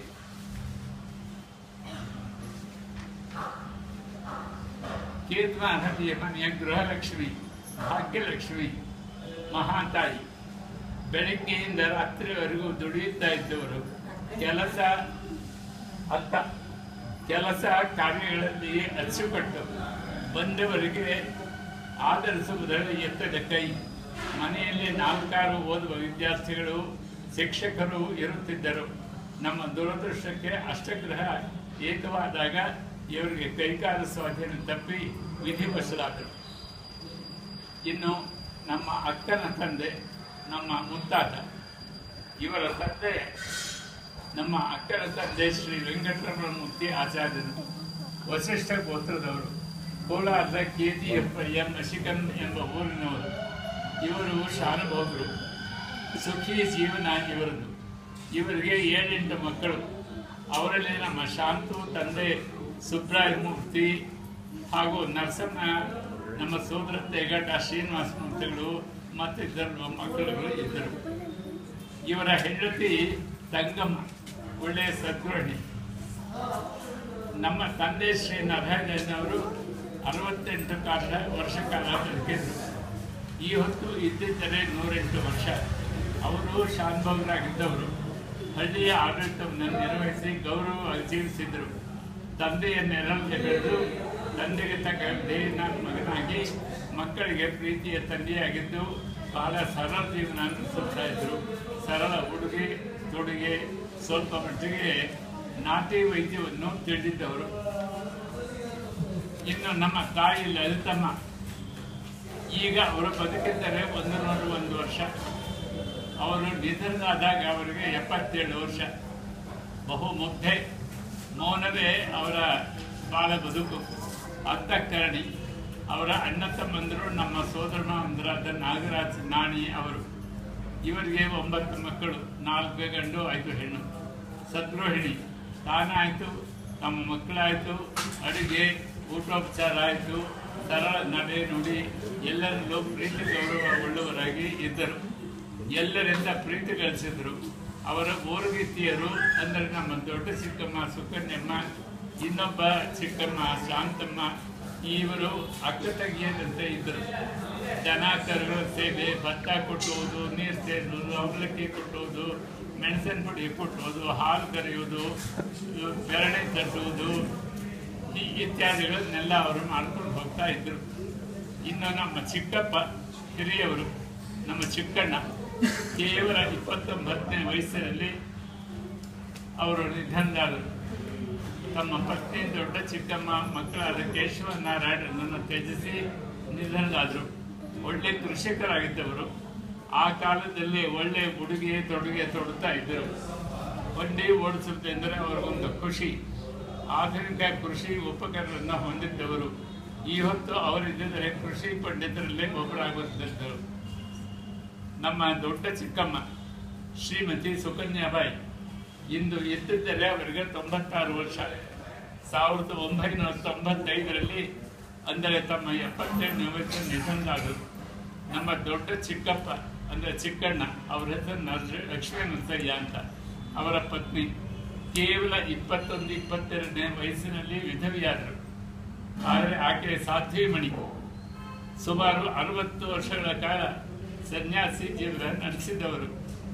ಕೀರ್ತಿಮಾನದಿಯ ಮನೆಯ ಗೃಹಲಕ್ಷ್ಮಿ ಭಾಗ್ಯಲಕ್ಷ್ಮಿ ಮಹಾತಾಯಿ ಬೆಳಗ್ಗೆಯಿಂದ ರಾತ್ರಿವರೆಗೂ ದುಡಿಯುತ್ತಾ ಇದ್ದವರು ಕೆಲಸ ಅತ್ತ ಕೆಲಸ ಕಾರ್ಯಗಳಲ್ಲಿ ಅಚ್ಚುಕಟ್ಟು ಬಂದವರಿಗೆ ಆಧರಿಸುವುದರಲ್ಲಿ ಎತ್ತದ ಕೈ ಮನೆಯಲ್ಲಿ ನಾಲ್ಕಾರು ಓದುವ ವಿದ್ಯಾರ್ಥಿಗಳು ಶಿಕ್ಷಕರು ಇರುತ್ತಿದ್ದರು ನಮ್ಮ ದುರದೃಷ್ಟಕ್ಕೆ ಅಷ್ಟಗ್ರಹ ಏಕವಾದಾಗ ಇವರಿಗೆ ಕೈಕಾಲ ಸ್ವಾಧೀನ ತಪ್ಪಿ ವಿಧಿವಶರಾದರು ಇನ್ನು ನಮ್ಮ ಅಕ್ಕನ ತಂದೆ ನಮ್ಮ ಮುತ್ತಾತ ಇವರ ತಂದೆ ನಮ್ಮ ಅಕ್ಕನ ತಂದೆ ಶ್ರೀ ವೆಂಕಟರಮಣ ಮೂರ್ತಿ ಆಚಾರ್ಯರು ವಸಿಷ್ಠ ಗೋತ್ರದವರು ಕೋಲಾರದ ಕೆಜಿಎಫ್ ಎಂ ಮಶಿಕನ್ ಎಂಬ ಊರಿನವರು ಇವರು ಶಾನುಭೋಗರು ಸುಖಿ ಜೀವನ ಇವರದು ಇವರಿಗೆ ಏಳೆಂಟು ಮಕ್ಕಳು ಅವರಲ್ಲಿ ನಮ್ಮ ಶಾಂತು ತಂದೆ ಸುಬ್ರಾಯ ಮೂರ್ತಿ ಹಾಗೂ ನರಸಮ್ಮ ನಮ್ಮ ಸೋದರ ತೇಗಡ್ಡ ಶ್ರೀನಿವಾಸ ಮೂರ್ತಿಗಳು ಮತ್ತಿದ್ದರು ಮಕ್ಕಳುಗಳು ಇದ್ದರು ಇವರ ಹೆಂಡತಿ ತಂಗಮ್ಮ ಒಳ್ಳೆಯ ಸದ್ಗೃಹಿಣಿ ನಮ್ಮ ತಂದೆ ಶ್ರೀ ನರಹರಿಯವರು ಅರವತ್ತೆಂಟು ಕಾಲ ವರ್ಷ ಕಾಲ ಬದುಕಿದ್ರು ಈ ಹೊತ್ತು ಇದ್ದಿದ್ದರೆ ನೂರೆಂಟು ವರ್ಷ ಅವರು ಶಾನುಭೋಗರಾಗಿದ್ದವರು ಹಳ್ಳಿಯ ಆಡಳಿತವನ್ನು ನಿರ್ವಹಿಸಿ ಗೌರವವಾಗಿ ಜೀವಿಸಿದರು ತಂದೆಯ ನೆರಳಿಗೆ ಬೆಳೆದು ತಂದೆಗೆ ತಕ್ಕ ದೇವಿನ ಮಗನಾಗಿ ಮಕ್ಕಳಿಗೆ ಪ್ರೀತಿಯ ತಂದೆಯಾಗಿದ್ದು ಬಹಳ ಸರಳ ಜೀವನ ನಡೆಸುತ್ತಾ ಇದ್ರು ಸರಳ ಉಡುಗೆ ತೊಡುಗೆ ಸ್ವಲ್ಪ ಮಟ್ಟಿಗೆ ನಾಟಿ ವೈದ್ಯವನ್ನು ತಿಳಿದಿದ್ದವರು ಇನ್ನು ನಮ್ಮ ತಾಯಿ ಲಲಿತಮ್ಮ ಈಗ ಅವರು ಬದುಕಿದ್ದರೆ ಒಂದು ನೂರು ಒಂದು ವರ್ಷ ಅವರು ನಿಧನರಾದಾಗ ಅವರಿಗೆ ಎಪ್ಪತ್ತೇಳು ವರ್ಷ ಬಹು ಮುಗ್ಧೆ ಮೌನವೇ ಅವರ ಬಾಳ ಬದುಕು ಅಂತಃಕರಣಿ ಅವರ ಅಣ್ಣ ತಮ್ಮಂದರು ನಮ್ಮ ಸೋದರ ಮಾವಂದರಾದ ನಾಗರಾಜ್ ನಾಣಿ ಅವರು ಇವರಿಗೆ ಒಂಬತ್ತು ಮಕ್ಕಳು ನಾಲ್ಕು ಗಂಡು ಐದು ಹೆಣ್ಣು ಸದ್ರೋಹಿಣಿ ತಾನಾಯಿತು ತಮ್ಮ ಮಕ್ಕಳಾಯಿತು ಅಡುಗೆ ಊಟೋಪಚಾರ ಆಯಿತು ಸರಳ ನಡೆ ನುಡಿ ಎಲ್ಲರಲ್ಲೂ ಪ್ರೀತಿ ಗೌರವ ಉಳ್ಳವರಾಗಿ ಇದ್ದರು ಎಲ್ಲರಿಂದ ಪ್ರೀತಿ ಗಳಿಸಿದ್ರು ಅವರ ಓರುಗೀತಿಯರು ಅಂದರೆ ನಮ್ಮ ದೊಡ್ಡ ಚಿಕ್ಕಮ್ಮ ಸುಕನ್ಯಮ್ಮ ಇನ್ನೊಬ್ಬ ಚಿಕ್ಕಮ್ಮ ಶಾಂತಮ್ಮ ಇವರು ಅಕ್ಕ ತಂಗಿಯರಂತೆ ಇದ್ದರು ದನ ಕರುಗಳ ಸೇವೆ ಭತ್ತ ಕೊಟ್ಟುವುದು ನೀರು ಸೇರುವುದು ಅವಲಕ್ಕಿ ಕೊಟ್ಟುವುದು ಮೆಣಸಿನ ಪುಡಿ ಕೊಟ್ಟುವುದು ಹಾಲು ಕರೆಯುವುದು ಬೆರಳೆ ತಟ್ಟುವುದು ಈ ಇತ್ಯಾದಿಗಳನ್ನೆಲ್ಲ ಅವರು ಮಾಡ್ಕೊಂಡು ಹೋಗ್ತಾ ಇದ್ರು ಇನ್ನು ನಮ್ಮ ಚಿಕ್ಕಪ್ಪ ಹಿರಿಯವರು ನಮ್ಮ ಚಿಕ್ಕಣ್ಣ ಕೇವಲ ಇಪ್ಪತ್ತೊಂಬತ್ತನೇ ವಯಸ್ಸಿನಲ್ಲಿ ಅವರು ನಿಧನರಾದರು ತಮ್ಮ ಪತ್ನಿ ದೊಡ್ಡ ಚಿಕ್ಕಮ್ಮ ಮಕ್ಕಳಾದ ಕೇಶವ ನಾರಾಯಣನನ್ನು ತ್ಯಜಿಸಿ ನಿಧನರಾದರು ಒಳ್ಳೆ ಕೃಷಿಕರಾಗಿದ್ದವರು ಆ ಕಾಲದಲ್ಲಿ ಒಳ್ಳೆ ಉಡುಗೆ ತೊಡುಗೆ ತೊಡುತ್ತಾ ಇದ್ದರು ಬಂಡಿ ಓಡಿಸುತ್ತೆಂದರೆ ಅವರಿಗೊಂದು ಖುಷಿ ಆಧುನಿಕ ಕೃಷಿ ಉಪಕರಣವನ್ನು ಹೊಂದಿದ್ದವರು ಈ ಹೊತ್ತು ಅವರಿದ್ದರೆ ಕೃಷಿ ಪಂಡಿತರಲ್ಲೇ ಒಬ್ಬರಾಗುತ್ತಿದ್ದರು ನಮ್ಮ ದೊಡ್ಡ ಚಿಕ್ಕಮ್ಮ ಶ್ರೀಮತಿ ಸುಕನ್ಯಾಬಾಯಿ ಇಂದು ಇದ್ದಿದ್ದರೆ ಅವರಿಗೆ ತೊಂಬತ್ತಾರು ವರ್ಷ ಸಾವಿರದ ಒಂಬೈನೂರ ತೊಂಬತ್ತೈದರಲ್ಲಿ ಅಂದರೆ ತಮ್ಮ ಎಪ್ಪತ್ತೆಂಟನೇ ವಯಸ್ಸು ನಿಧನರಾದರು ನಮ್ಮ ದೊಡ್ಡ ಚಿಕ್ಕಪ್ಪ ಅಂದರೆ ಚಿಕ್ಕಣ್ಣ ಅವರ ಹೆಸರು ನರ್ಸ- ಲಕ್ಷ್ಮೀ ನರಸಯ್ಯ ಅಂತ ಅವರ ಪತ್ನಿ ಕೇವಲ ಇಪ್ಪತ್ತೊಂದು ಇಪ್ಪತ್ತೆರಡನೇ ವಯಸ್ಸಿನಲ್ಲಿ ವಿಧವಿಯಾದರು ಆದರೆ ಆಕೆ ಸಾಧ್ವಿಮಣಿ ಸುಮಾರು ಅರವತ್ತು ವರ್ಷಗಳ ಕಾಲ ಸನ್ಯಾಸಿ ಜೀವನ ನಡೆಸಿದವರು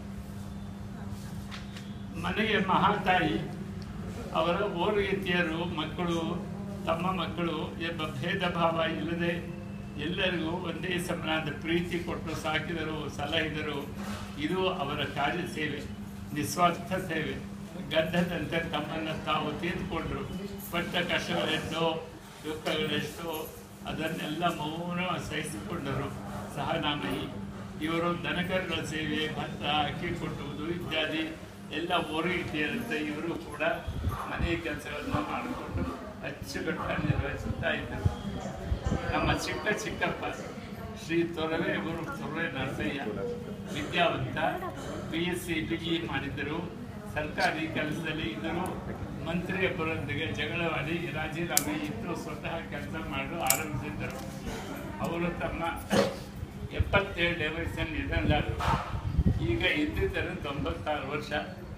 ಮನೆಗೆ ಮಹಾತಾಯಿ ಅವರ ಓರ್ಗತಿಯರು ಮಕ್ಕಳು ತಮ್ಮ ಮಕ್ಕಳು ಎಂಬ ಭೇದ ಭಾವ ಇಲ್ಲದೆ ಎಲ್ಲರಿಗೂ ಒಂದೇ ಸಮನಾದ ಪ್ರೀತಿ ಕೊಟ್ಟು ಸಾಕಿದರು ಸಲಹಿದರು ಇದು ಅವರ ಕಾರ್ಯ ಸೇವೆ ನಿಸ್ವಾರ್ಥ ಸೇವೆ ಗಂಧದಂತೆ ತಮ್ಮನ್ನು ತಾವು ತೀರ್ಕೊಂಡ್ರು ಪಟ್ಟ ಕಷ್ಟಗಳೆಷ್ಟೋ ದುಃಖಗಳೆಷ್ಟೋ ಅದನ್ನೆಲ್ಲ ಮೌನ ಸಹಿಸಿಕೊಂಡರು ಸಹನಾಮಯಿ ಇವರು ದನಕರುಗಳ ಸೇವೆ ಭತ್ತ ಅಕ್ಕಿ ಕೊಟ್ಟುವುದು ಇತ್ಯಾದಿ ಎಲ್ಲ ಓರಿತಿಯರಂತೆ ಇವರು ಕೂಡ ಮನೆ ಕೆಲಸಗಳನ್ನು ಮಾಡಿಕೊಂಡು ಅಚ್ಚುಕಟ್ಟಾಗಿ ನಿರ್ವಹಿಸುತ್ತಾ ಇದ್ದರು ನಮ್ಮ ಚಿಕ್ಕ ಚಿಕ್ಕಪ್ಪ ಶ್ರೀ ತೊರವೆ ಗುರು ತೊರವೆ ನರಸಯ್ಯ ವಿದ್ಯಾವಂತ ಬಿ ಎಸ್ ಸಿ ಡಿಗ್ರಿ ಮಾಡಿದ್ದರು ಸರ್ಕಾರಿ ಕೆಲಸದಲ್ಲಿ ಇದ್ದರು ಮಂತ್ರಿಯೊಬ್ಬರೊಂದಿಗೆ ಜಗಳವಾಡಿ ರಾಜೀನಾಮೆ ಇಟ್ಟು ಸ್ವತಃ ಕೆಲಸ ಮಾಡಲು ಆರಂಭಿಸಿದ್ದರು ಅವರು ತಮ್ಮ ಎಪ್ಪತ್ತೇಳನೇ ವಯಸ್ಸನ್ನು ನಿಧನರಾದರು ಈಗ ಇದ್ದಿದ್ದರೆ ತೊಂಬತ್ತಾರು ವರ್ಷ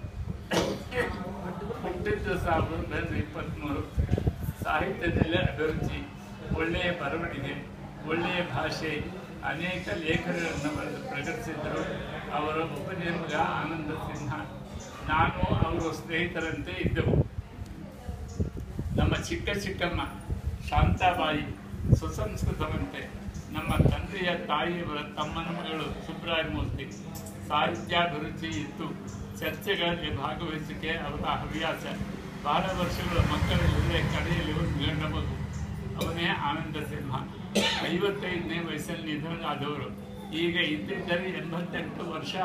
ಹುಟ್ಟಿದ್ದು ಸಾವಿರದ ಒಂಬೈನೂರ ಇಪ್ಪತ್ತ್ಮೂರು ಸಾಹಿತ್ಯದಲ್ಲಿ ಅಭಿರುಚಿ ಒಳ್ಳೆಯ ಬರವಣಿಗೆ ಒಳ್ಳೆಯ ಭಾಷೆ ಅನೇಕ ಲೇಖನಗಳನ್ನು ಬರೆದು ಪ್ರಕಟಿಸಿದ್ದರು ಅವರ ಉಪನೇಮಗ ಆನಂದ ಸಿಂಹ ನಾನು ಅವರು ಸ್ನೇಹಿತರಂತೆ ಇದ್ದೆವು ನಮ್ಮ ಚಿಕ್ಕ ಚಿಕ್ಕಮ್ಮ ಶಾಂತಾಬಾಯಿ ಸುಸಂಸ್ಕೃತವಂತೆ ನಮ್ಮ ತಂದೆಯ ತಾಯಿಯವರ ತಮ್ಮನ ಮಗಳು ಸುಬ್ರಾಯಮೂರ್ತಿ ಸಾಹಿತ್ಯಾಭಿರುಚಿ ಇತ್ತು ಚರ್ಚೆಗಳಲ್ಲಿ ಭಾಗವಹಿಸಿಕೆ ಅವರ ಹವ್ಯಾಸ ಬಹಳ ವರ್ಷಗಳ ಮಕ್ಕಳಲ್ಲಿದೆ ಕಡೆಯಲ್ಲಿ ಒಂದು ಗಂಡ ಮಗು ಅವನೇ ಆನಂದ ಸಿಂಹ ಐವತ್ತೈದನೇ ವಯಸ್ಸಲ್ಲಿ ನಿಧನರಾದವರು ಈಗ ಇದ್ದಿದ್ದರೆ ಎಂಬತ್ತೆಂಟು ವರ್ಷ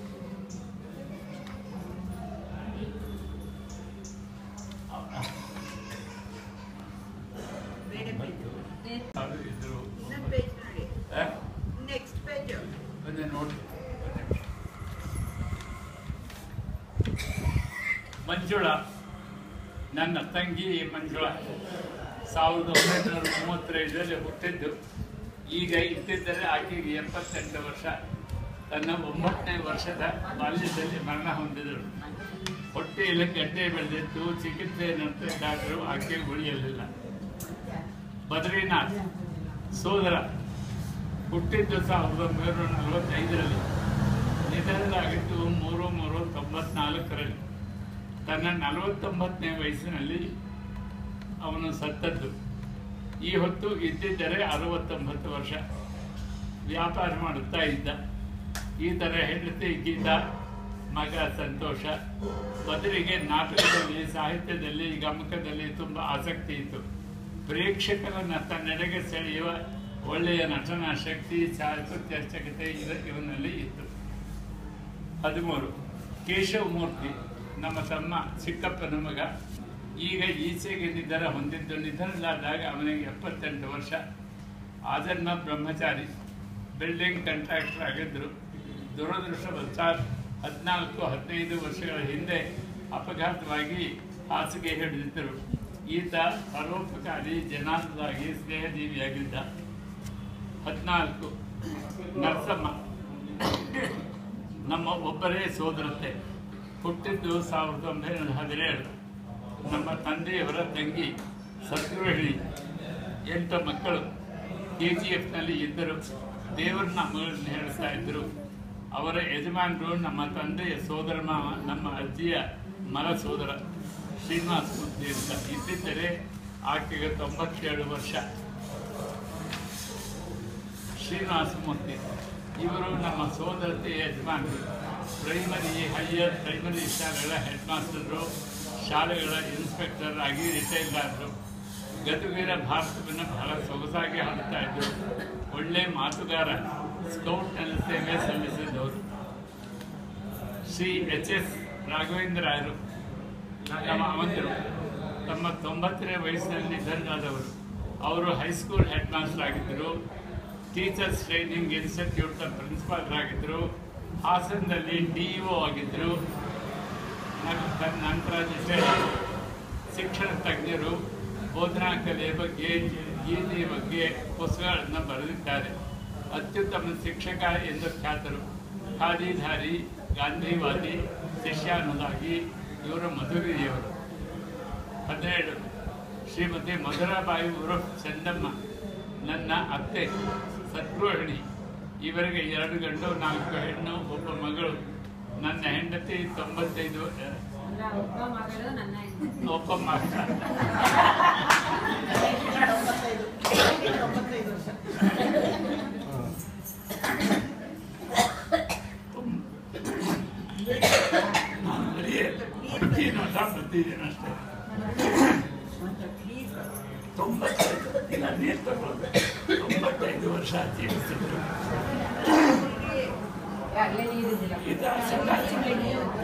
ಬೇರೆ ಪೇಜ್ ಅವರು ಇದ್ರು ಇನ್ನೊಂದು ಪೇಜ್ ನೋಡಿ ಆ? ನೆಕ್ಸ್ಟ್ ಪೇಜ್ ಬಂದೆ ನೋಡಿ ಮಂಜುಳಾ ನನ್ನ ತಂಗಿ ಮಂಜುಳಾ ಸಾವಿರದ ಒಂಬೈನೂರ ಮೂವತ್ತೈದರಲ್ಲಿ ಹುಟ್ಟಿದ್ದು ಈಗ ಇದ್ದಿದ್ದರೆ ಆಕೆಗೆ ಎಪ್ಪತ್ತೆಂಟು ವರ್ಷ ತನ್ನ ಒಂಬತ್ತನೇ ವರ್ಷದ ಬಾಲ್ಯದಲ್ಲಿ ಮರಣ ಹೊಂದಿದಳು ಹೊಟ್ಟೆಯಲ್ಲಿ ಗಡ್ಡೆ ಬೆಳೆದಿತ್ತು ಚಿಕಿತ್ಸೆ ನಡೆಸಿದ್ದಾದರೂ ಆಕೆ ಉಳಿಯಲಿಲ್ಲ ಬದ್ರಿನಾಥ್ ಸೋದರ ಹುಟ್ಟಿದ್ದು ಸಾವಿರದ ಒಂಬೈನೂರ ನಲವತ್ತೈದರಲ್ಲಿ ನಿಧನರಾಗಿದ್ದು ಮೂರು ಮೂರು ತೊಂಬತ್ನಾಲ್ಕರಲ್ಲಿ ತನ್ನ ನಲವತ್ತೊಂಬತ್ತನೇ ವಯಸ್ಸಿನಲ್ಲಿ ಅವನು ಸತ್ತದ್ದು ಈ ಹೊತ್ತು ಇದ್ದಿದ್ದರೆ ಅರವತ್ತೊಂಬತ್ತು ವರ್ಷ ವ್ಯಾಪಾರ ಮಾಡುತ್ತಾ ಇದ್ದ ಈ ಥರ ಹೆಂಡತಿ ಗೀತಾ ಮಗ ಸಂತೋಷ ಬದಲಿಗೆ ನಾಟಕದಲ್ಲಿ ಸಾಹಿತ್ಯದಲ್ಲಿ ಗಮಕದಲ್ಲಿ ತುಂಬ ಆಸಕ್ತಿ ಇತ್ತು ಪ್ರೇಕ್ಷಕರನ್ನ ತನ್ನೆಡೆಗೆ ಸೆಳೆಯುವ ಒಳ್ಳೆಯ ನಟನಾ ಶಕ್ತಿ ಚಾರಿತ್ರ್ಯಚಕತೆ ಇವ ಇವನಲ್ಲಿ ಇತ್ತು ಹದಿಮೂರು ಕೇಶವಮೂರ್ತಿ ನಮ್ಮ ತಮ್ಮ ಚಿಕ್ಕಪ್ಪನ ಮಗ ಈಗ ಈಚೆಗೆ ನಿಧನ ಹೊಂದಿದ್ದು ನಿಧನರಾದಾಗ ಅವನಿಗೆ ಎಪ್ಪತ್ತೆಂಟು ವರ್ಷ ಆಜನ್ಮ ಬ್ರಹ್ಮಚಾರಿ ಬಿಲ್ಡಿಂಗ್ ಕಾಂಟ್ರಾಕ್ಟರ್ ಆಗಿದ್ದರು ದುರದೃಷ್ಟವಶಾತ್ ಹದಿನಾಲ್ಕು ಹದಿನೈದು ವರ್ಷಗಳ ಹಿಂದೆ ಅಪಘಾತವಾಗಿ ಹಾಸಿಗೆ ಹಿಡಿದಿದ್ದರು ಈತ ಪರೋಪಕಾರಿ ಜನಾಂಗವಾಗಿ ಸ್ನೇಹಜೀವಿಯಾಗಿದ್ದ ಹದಿನಾಲ್ಕು ನರಸಮ್ಮ ನಮ್ಮ ಒಬ್ಬರೇ ಸೋದರತೆ ಹುಟ್ಟಿದ್ದು ಸಾವಿರದ ಒಂಬೈನೂರ ಹದಿನೇಳು ನಮ್ಮ ತಂದೆಯವರ ತಂಗಿ ಸತ್ರೋಹಿಣಿ ಎಂಟು ಮಕ್ಕಳು ಕೆ ಜಿ ಎಫ್ನಲ್ಲಿ ಇದ್ದರು ದೇವರ ನಾಮಗಳನ್ನು ಹೇಳ್ತಾ ಇದ್ದರು ಅವರ ಯಜಮಾನರು ನಮ್ಮ ತಂದೆಯ ಸೋದರ ಮಾವ ನಮ್ಮ ಅಜ್ಜಿಯ ಮಲ ಸೋದರ ಶ್ರೀನಿವಾಸ ಮೂರ್ತಿ ಅಂತ ಇದ್ದಿದ್ದರೆ ಆಕೆಗೆ ತೊಂಬತ್ತೇಳು ವರ್ಷ ಶ್ರೀನಿವಾಸ ಮೂರ್ತಿ ಇವರು ನಮ್ಮ ಸೋದರತೆಯ ಯಜಮಾನರು ಪ್ರೈಮರಿ ಹೈಯರ್ ಪ್ರೈಮರಿ ಶಾಲೆಗಳ ಹೆಡ್ ಮಾಸ್ಟರು ಶಾಲೆಗಳ ಇನ್ಸ್ಪೆಕ್ಟರ್ ಆಗಿ ರಿಟೈರ್ಡ್ ಆದರು ಗದುಗಿರ ಭಾರತವನ್ನು ಬಹಳ ಸೊಗಸಾಗಿ ಹಾಡ್ತಾ ಇದ್ದರು ಒಳ್ಳೆ ಮಾತುಗಾರ ಸ್ಕೌಟ್ನಲ್ಲಿ ಸೇವೆ ಸಲ್ಲಿಸಿದವರು ಶ್ರೀ ಎಚ್ ಎಸ್ ರಾಘವೇಂದ್ರ ರಾಯರು ನಮ್ಮ ಅವಂತರು ತಮ್ಮ ತೊಂಬತ್ತನೇ ವಯಸ್ಸಿನಲ್ಲಿ ನಿಧನರಾದವರು ಅವರು ಹೈಸ್ಕೂಲ್ ಹೆಡ್ ಮಾಸ್ಟರ್ ಆಗಿದ್ದರು ಟೀಚರ್ಸ್ ಟ್ರೈನಿಂಗ್ ಇನ್ಸ್ಟಿಟ್ಯೂಟ್ ಪ್ರಿನ್ಸಿಪಾಲರಾಗಿದ್ದರು ಹಾಸನದಲ್ಲಿ ಡಿ ಇ ಆಗಿದ್ದರು ನ- ನಂತರ ಜೊತೆ ಶಿಕ್ಷಣ ತಜ್ಞರು ಬೋಧನಾ ಕಲೆಯ ಬಗ್ಗೆ ಗೀತೆಯ ಬಗ್ಗೆ ಪುಸ್ತಕಗಳನ್ನು ಬರೆದಿದ್ದಾರೆ ಅತ್ಯುತ್ತಮ ಶಿಕ್ಷಕ ಎಂದು ಖ್ಯಾತರು ಖಾದಿಧಾರಿ ಗಾಂಧಿವಾದಿ ಶಿಷ್ಯಾನುರಾಗಿ ಇವರು ಮಧುಗಿರಿಯವರು ಹದಿನೇಳು ಶ್ರೀಮತಿ ಮಧುರಾಬಾಯಿ ಉರುಫ್ ಚಂದಮ್ಮ ನನ್ನ ಅತ್ತೆ ಸತ್ರೋಹಿಣಿ ಇವರಿಗೆ ಎರಡು ಗಂಡು ನಾಲ್ಕು ಹೆಣ್ಣು ಒಬ್ಬ ಮಗಳು ನನ್ನ ಹೆಂಡತಿ ತೊಂಬತ್ತೈದು ಅಂದ್ರೆ ಒಬ್ಬ ಮಗಳು ನನ್ನ ಹೆಂಡತಿ. ಒಬ್ಬ ಮಗ ಪ್ರತಿದಿನ ಪ್ರತಿದಿನ ಅಷ್ಟೇ ತೊಂಬತ್ತೈದು ದಿನ ನೀರು ತಗೊಳ್ಬೇಕು ತೊಂಬತ್ತೈದು ವರ್ಷ ಜೀವಿಸಿದ್ರು ಅಲ್ಲೇ ನೀರಿದ್ದಿಲ್ಲ. ಇದು ಸದಾಶಿವ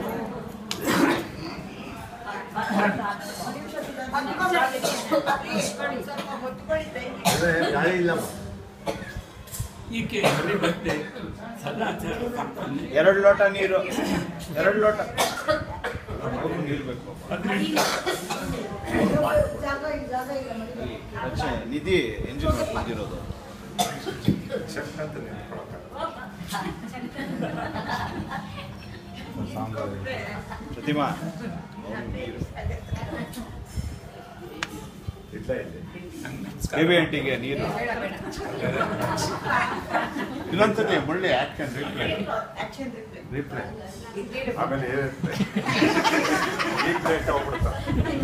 ಸ್ವಲ್ಪ ಹೊತ್ಕೊಳ್ಳಿ ದಯವಿಟ್ಟು. ಅದೇ ಗಾಳಿ ಇಲ್ಲಮ್ಮ ಈಕೆ ಹರಿಭಕ್ತೆ ಸದಾಚಾರ ಸಂಪನ್ನೆ ಎರಡು ಲೋಟ ನೀರು ಎರಡು ಲೋಟ ನೀರು ಬೇಕು ರಕ್ಷಣೆ ನಿಧಿ ಎಂಜಿನ್ ಬಂದಿರೋದು ಪ್ರತಿಮಾ ಬೇಬಿ ಆಂಟಿಗೆ ನೀರು ಇನ್ನೊಂದ್ಸತಿ ಒಳ್ಳೆ action replay Action replay. Replay ಆಮೇಲೆ ಈಗ ಪ್ಲೇಟ್ ಹೋಗ್ಬಿಡ್ತಾ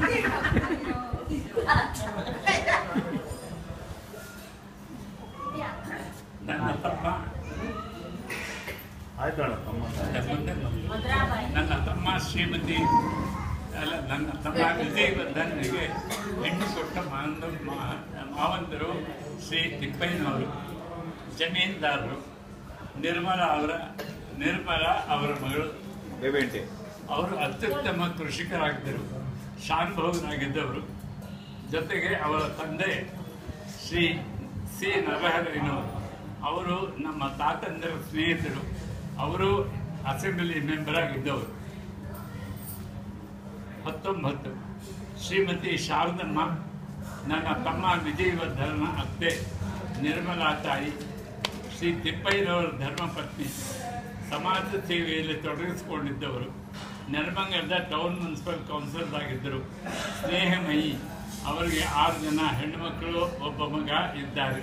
ನನ್ನ ತಮ್ಮ ಆಯ್ತು ಅಣ್ಣ ತಮ್ಮ ಮುಂದೆ ನನ್ನ ತಮ್ಮ ಶ್ರೀಮತಿ ಅಲ್ಲ ನನ್ನ ತಮ್ಮ ವಿಜಯವರ್ಧನ್ಗೆ ಹೆಣ್ಣು ಕೊಟ್ಟ ಮಾವಂದ ಮಾ- ಮಾವಂದರು ಶ್ರೀ ತಿಪ್ಪಯ್ಯನವರು ಜಮೀನ್ದಾರರು ನಿರ್ಮಲ ಅವರ ನಿರ್ಮಲ ಅವರ ಮಗಳು ಬೇಬಿ ಆಂಟಿ ಅವರು ಅತ್ಯುತ್ತಮ ಕೃಷಿಕರಾಗಿದ್ದರು ಶಾನುಭವನಾಗಿದ್ದವರು ಜೊತೆಗೆ ಅವರ ತಂದೆ ಶ್ರೀ ಸಿ ನರಹರಿನವರು ಅವರು ನಮ್ಮ ತಾತಂದರ ಸ್ನೇಹಿತರು ಅವರು ಅಸೆಂಬ್ಲಿ ಮೆಂಬರ್ ಆಗಿದ್ದವರು ಹತ್ತೊಂಬತ್ತು ಶ್ರೀಮತಿ ಶಾರದಮ್ಮ ನನ್ನ ತಮ್ಮ ವಿಜಯವರ್ಧನ ಅತ್ತೆ ನಿರ್ಮಲಾ ತಾಯಿ ಶ್ರೀ ತಿಪ್ಪಯ್ಯನವರ ಧರ್ಮಪತ್ನಿ ಸಮಾಜ ಸೇವೆಯಲ್ಲಿ ತೊಡಗಿಸಿಕೊಂಡಿದ್ದವರು ನೆಲಮಂಗಲದ ಟೌನ್ ಮುನ್ಸಿಪಲ್ ಕೌನ್ಸಿಲರ್ ಆಗಿದ್ದರು ಸ್ನೇಹಮಯಿ ಅವರಿಗೆ ಆರು ಜನ ಹೆಣ್ಣುಮಕ್ಕಳು ಒಬ್ಬ ಮಗ ಇದ್ದಾರೆ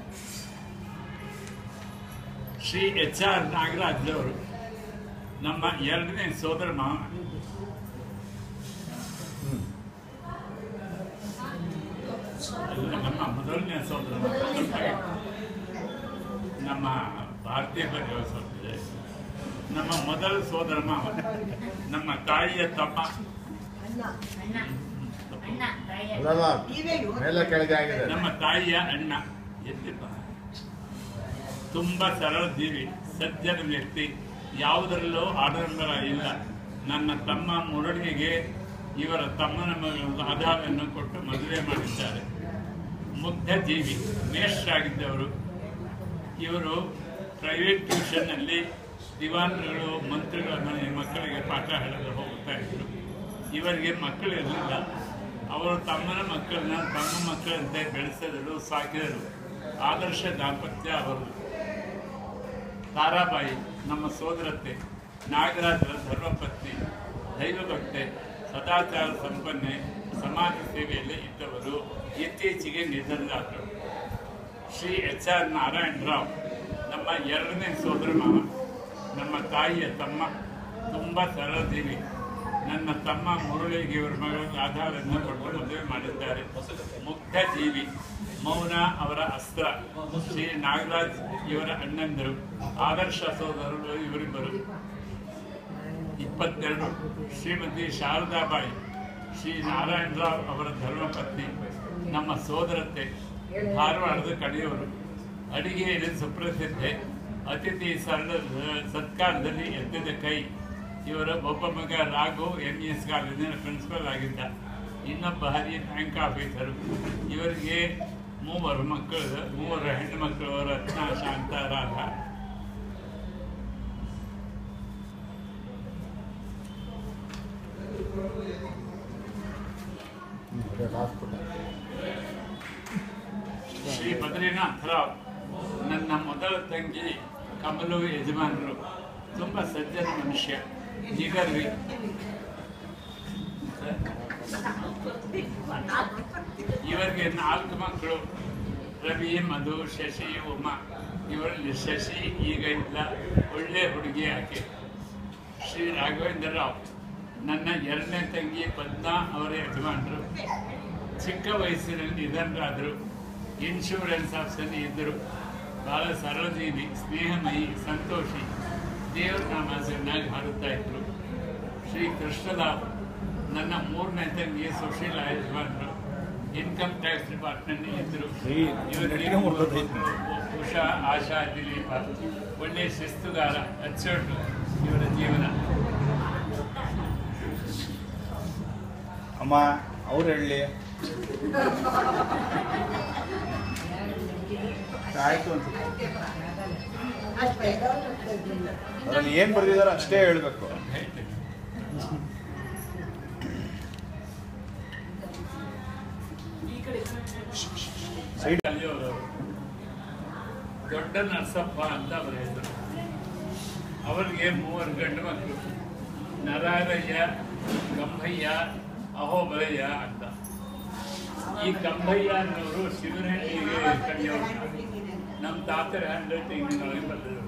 ಶ್ರೀ ಎಚ್ ಆರ್ ನಾಗರಾಜ್ ಅವರು ನಮ್ಮ ಎರಡನೇ ಸೋದರ ಮಾವ ಅಲ್ಲ, ನಮ್ಮ ಮೊದಲನೇ ಸೋದರ ಮಾವ. ಸ್ವಲ್ಪ ನಮ್ಮ ಭಾರತೀಯ ಬಗ್ಗೆ ಸ್ವಲ್ಪ ಇದೆ. ನಮ್ಮ ಮೊದಲ ಸೋದರ ಮಾವ ನಮ್ಮ ತಾಯಿಯ ತಮ್ಮ ಅಣ್ಣ ಅಣ್ಣ ತಾಯಿಯ ಅಲ್ಲಲ್ಲ ನೀವೇ ಇವ್ರು. ಮೇಲೆ ಕೆಳಗೆ ಆಗಿದೆ ನಮ್ಮ ತಾಯಿಯ ಅಣ್ಣ ಎತ್ತಿಪ್ಪ ತುಂಬ ಸರಳ ಜೀವಿ ಸಜ್ಜನ ವ್ಯಕ್ತಿ ಯಾವುದರಲ್ಲೂ ಆಡಂಬರ ಇಲ್ಲ ನನ್ನ ತಮ್ಮ ಮುರಳಿಗೆ ಇವರ ತಮ್ಮನ ಮಗಳು ಆಧಾರವನ್ನು ಕೊಟ್ಟು ಮದುವೆ ಮಾಡಿದ್ದಾರೆ ಮುಗ್ಧ ಜೀವಿ ಮೇಷ್ಟ್ರಾಗಿದ್ದವರು ಇವರು ಪ್ರೈವೇಟ್ ಟ್ಯೂಷನ್ನಲ್ಲಿ ದಿವಾನ್ಗಳು ಮಂತ್ರಿಗಳ ಮನೆ ಮಕ್ಕಳಿಗೆ ಪಾಠ ಹೇಳಲು ಹೋಗ್ತಾ ಇದ್ರು ಇವರಿಗೆ ಮಕ್ಕಳು ಇರಲಿಲ್ಲ ಅವರು ತಮ್ಮನ ಮಕ್ಕಳನ್ನ ತಮ್ಮ ಮಕ್ಕಳಂತೆ ಬೆಳೆಸಿದರು ಸಾಕಿದರು ಆದರ್ಶ ದಾಂಪತ್ಯ ಅವರು ತಾರಾಬಾಯಿ ನಮ್ಮ ಸೋದರತೆ ನಾಗರಾಜರ ಧರ್ಮಪತ್ನಿ ದೈವಭಕ್ತೆ ಸದಾಚಾರ ಸಂಪನ್ನೆ ಸಮಾಜ ಸೇವೆಯಲ್ಲಿ ಇದ್ದವರು ಇತ್ತೀಚೆಗೆ ನಿಧನರಾದರು ಶ್ರೀ ಎಚ್ ಆರ್ ನಾರಾಯಣರಾವ್ ನಮ್ಮ ಎರಡನೇ ಸೋದರ ಮಾವ ನಮ್ಮ ತಾಯಿಯ ತಮ್ಮ ತುಂಬ ಸರಳದೇವಿ ನನ್ನ ತಮ್ಮ ಮುರಳಿಗೆ ಇವರ ಮಗಳ ಆಧಾರವನ್ನು ಕೊಟ್ಟು ಮದುವೆ ಮಾಡಿದ್ದಾರೆ ಮುಗ್ಧ ಜೀವಿ ಮೌನ ಅವರ ಅಸ್ತ್ರ ಶ್ರೀ ನಾಗರಾಜ್ ಇವರ ಅಣ್ಣಂದರು ಆದರ್ಶ ಸೋದರರು ಇವರಿಬ್ಬರು ಇಪ್ಪತ್ತೆರಡು ಶ್ರೀಮತಿ ಶಾರದಾಬಾಯಿ ಶ್ರೀ ನಾರಾಯಣರಾವ್ ಅವರ ಧರ್ಮಪತ್ನಿ ನಮ್ಮ ಸೋದರತೆ ಧಾರವಾಡದ ಕಡೆಯವರು ಅಡಿಗೆಯಲ್ಲಿ ಸುಪ್ರಸಿದ್ಧೆ ಅತಿಥಿ ಸರಳ ಸತ್ಕಾರದಲ್ಲಿ ಎತ್ತಿದ ಕೈ ಇವರ ಒಬ್ಬ ಮಗ ರಾಘು ಎಂ ಎಸ್ ಕಾಲೇಜಿನ ಪ್ರಿನ್ಸಿಪಲ್ ಆಗಿದ್ದ ಇನ್ನೊಬ್ಬ ಹರಿ ಬ್ಯಾಂಕ್ ಆಫೀಸರು ಇವರಿಗೆ ಮೂವರು ಮಕ್ಕಳು ಮೂವರು ಹೆಣ್ಣು ಮಕ್ಕಳು ರತ್ನ ಶಾಂತ ರಾಧಾ ಶ್ರೀ ಬದ್ರಿನಾಥ್ ರಾವ್ ನನ್ನ ಮೊದಲ ತಂಗಿ ಕಮಲು ಯಜಮಾನರು ತುಂಬ ಸಜ್ಜನ ಮನುಷ್ಯ ನಿಗರ್ವಿ ಇವರಿಗೆ ನಾಲ್ಕು ಮಕ್ಕಳು ರವಿ ಮಧು ಶಶಿ ಉಮಾ ಇವರಲ್ಲಿ ಶಶಿ ಈಗ ಇಲ್ಲ ಒಳ್ಳೆ ಹುಡುಗಿ ಆಕೆ ಶ್ರೀ ರಾಘವೇಂದ್ರ ರಾವ್ ನನ್ನ ಎರಡನೇ ತಂಗಿ ಪದ್ಮಾ ಅವರ ಯಜಮಾನರು ಚಿಕ್ಕ ವಯಸ್ಸಿನಲ್ಲಿ ನಿಧನರಾದರು ಇನ್ಶೂರೆನ್ಸ್ ಆಫೀಸಲ್ಲಿ ಇದ್ದರು ಬಹಳ ಸರಳಜೀವಿ ಸ್ನೇಹಮಯಿ ಸಂತೋಷಿ ದೇವ್ರ ನಾಮ ಚೆನ್ನಾಗಿ ಹಾಡುತ್ತಾ ಇದ್ರು ಶ್ರೀ ಕೃಷ್ಣರಾವ್ ನನ್ನ ಮೂರನೇ ತಂಗಿ ಸುಶೀಲಾ ಯಜಮಾನರು ಇನ್ಕಮ್ ಟ್ಯಾಕ್ಸ್ ಡಿಪಾರ್ಟ್ಮೆಂಟ್ ಇದ್ದರು ಶ್ರೀ, ಇವರಿಗೆ ನೆಟ್ಟಿಗೆ ಮುರ್ದೋಯ್ತು. ಉಷಾ ಆಶಾ ದಿಲೀಪ ಒಳ್ಳೆಯ ಶಿಸ್ತುಗಾರ ಅಚ್ಚೊಟ್ಟು ಇವರ ಜೀವನ ಅಮ್ಮ ಅವ್ರು ಹೇಳಿ ಆಯ್ತು ಅಂತ ಅದ್ರಲ್ಲಿ ಏನ್ ಬರ್ದಿದಾರೋ ಅಷ್ಟೇ ಹೇಳ್ಬೇಕು ಹೇಳ್ತೇನೆ. ಸೈಡ್ ಕಲಿಯೋರು ದೊಡ್ಡ ನರಸಪ್ಪ ಅಂತ ಅವರ ಹೆಸರು ಅವರಿಗೆ ಮೂವರು ಗಂಡು ಮಕ್ಕಳು ನರಾರಯ್ಯ ಕಂಬಯ್ಯ ಅಹೋಬಲಯ್ಯ ಅಂತ ಈ ಕಂಬಯ್ಯ ಅನ್ನೋರು ಶಿವನಹಳ್ಳಿಗೆ ಕಲಿಯೋರು ನಮ್ಮ ತಾತರ ಹ್ಯಾಂಡ್ ರೈಟಿಂಗ್ನೊಳಗೆ ಬರೆದರು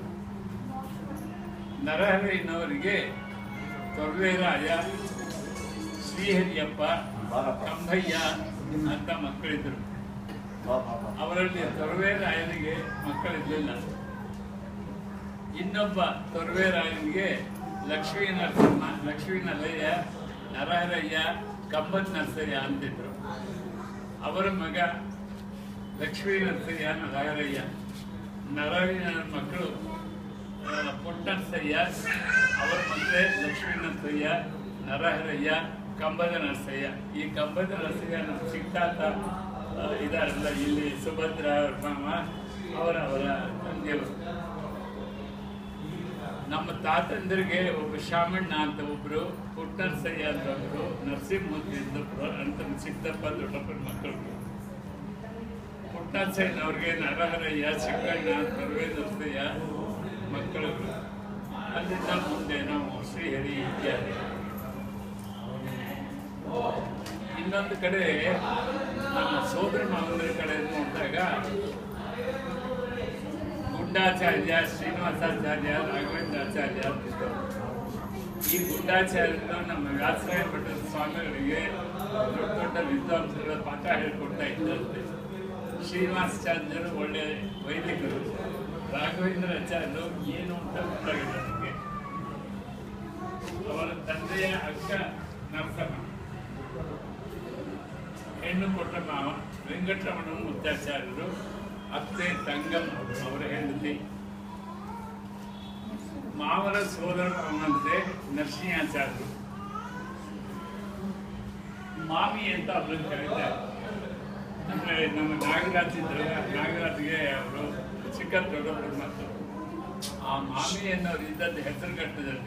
ನರಹರಿನವರಿಗೆ ತೊರ್ವೇರಾಯ ಶ್ರೀಹರಿಯಪ್ಪ ಕಂಬಯ್ಯ ಅಂತ ಮಕ್ಕಳಿದ್ರು ಅವರಲ್ಲಿ ತೊರವೇರಾಯನಿಗೆ ಮಕ್ಕಳಿರಲಿಲ್ಲ ಇನ್ನೊಬ್ಬ ತೊರವೇರಾಯನಿಗೆ ಲಕ್ಷ್ಮೀ ನರಸಮ್ಮ ಲಕ್ಷ್ಮೀ ನರಯ್ಯ ನರಹರಯ್ಯ ಕಂಬದ್ ನರಸಯ್ಯ ಅಂತಿದ್ರು ಅವರ ಮಗ ಲಕ್ಷ್ಮೀ ನರಸಯ್ಯ ನರಹರಯ್ಯ ನರಹರಿಯ ಮಕ್ಕಳು ಆ, ಪುಟ್ಟನರಸಯ್ಯ ಅವರ ಮತ್ತೆ ಲಕ್ಷ್ಮೀ ನರಸಯ್ಯ ನರಹರಯ್ಯ ಕಂಬದ ನರಸಯ್ಯ ಈ ಕಂಬದ ನರಸಯ್ಯ ನಮ್ಮ ಚಿಕ್ಕಾತ ಆ, ಇದಾರಲ್ಲ ಇಲ್ಲಿ ಸುಭದ್ರ ಅವ್ರ ಮಾಮ ಅವರ ಅವರ ತಂದೆಯವರು ನಮ್ಮ ತಾತಂದ್ರಿಗೆ ಒಬ್ಬ ಶಾಮಣ್ಣ ಅಂತ ಒಬ್ರು ಪುಟ್ಟನರಸಯ್ಯ ಅಂತ ಒಬ್ರು ನರಸಿಂಹಮೂರ್ತಿ ಅಂತ ಒಬ್ರು ಅಂತ ಸಿದ್ದಪ್ಪ ದೊಡ್ಡಪ್ಪನ ಮಕ್ಕಳು ಪುಟ್ಟನರಸಯ್ಯನವ್ರಿಗೆ ನರಹರಯ್ಯ ಚಿಕ್ಕಣ್ಣ ಸರ್ವೇ ನರಸಯ್ಯ ಮಕ್ಕಳು ಅಲ್ಲಿಂದ ಮುಂದೆ ನಾವು ಶ್ರೀಹರಿ ಇತ್ಯಾದಿ ಇನ್ನೊಂದು ಕಡೆ ನಮ್ಮ ಸೋದರ ಮಾವನರ ಕಡೆ ನೋಡಿದಾಗ ಗುಂಡಾಚಾರ್ಯ ಶ್ರೀನಿವಾಸಾಚಾರ್ಯ ರಾಘವೇಂದ್ರಾಚಾರ್ಯ ಅಂತಿದ್ರು. ಈ ಗುಂಡಾಚಾರ್ಯರು ನಮ್ಮ ವ್ಯಾಸರಾಯ ಮಠದ ಸ್ವಾಮಿಗಳಿಗೆ ದೊಡ್ಡ ದೊಡ್ಡ ವಿದ್ವಾಂಸರ ಪಾಠ ಹೇಳ್ಕೊಡ್ತಾ ಇದ್ದಂತೆ ಶ್ರೀನಿವಾಸಾಚಾರ್ಯರು ಒಳ್ಳೆ ವೈದಿಕರು ರಾಘವೇಂದ್ರಾಚಾರ್ಯರು ಏನು ಅಂತ ಗೊತ್ತಾಗಿಲ್ಲ ನನಗೆ ಅವರ ತಂದೆಯ ಅಕ್ಕ ನರಸಮ್ಮ ಹೆಣ್ಣು ಕೊಟ್ಟ ಮಾವ ವೆಂಕಟರಮಣ ಮುತ್ತಾಚಾರ್ಯರು ಅತ್ತೆ ತಂಗಮ್ಮ ಅವರ ಹೆಂಡತಿ ಮಾವನ ಸೋದರ ಅವನಂತೆ ನರಸಿಂಹಾಚಾರ್ಯರು ಮಾಮಿ ಅಂತ ಅವ್ರನ್ನ ಕರೀತಾರೆ ಅಂದ್ರೆ ನಮ್ಮ ನಾಗರಾಜ್ ಇದ್ರು ನಾಗರಾಜ್ಗೆ ಅವರು ಚಿಕ್ಕ ದೊಡ್ಡವರು ಮತ್ತು ಆ ಮಾಮಿ ಅನ್ನೋರು ಇದ್ದದ್ದು ಹೆಸರುಘಟ್ಟದಲ್ಲಿ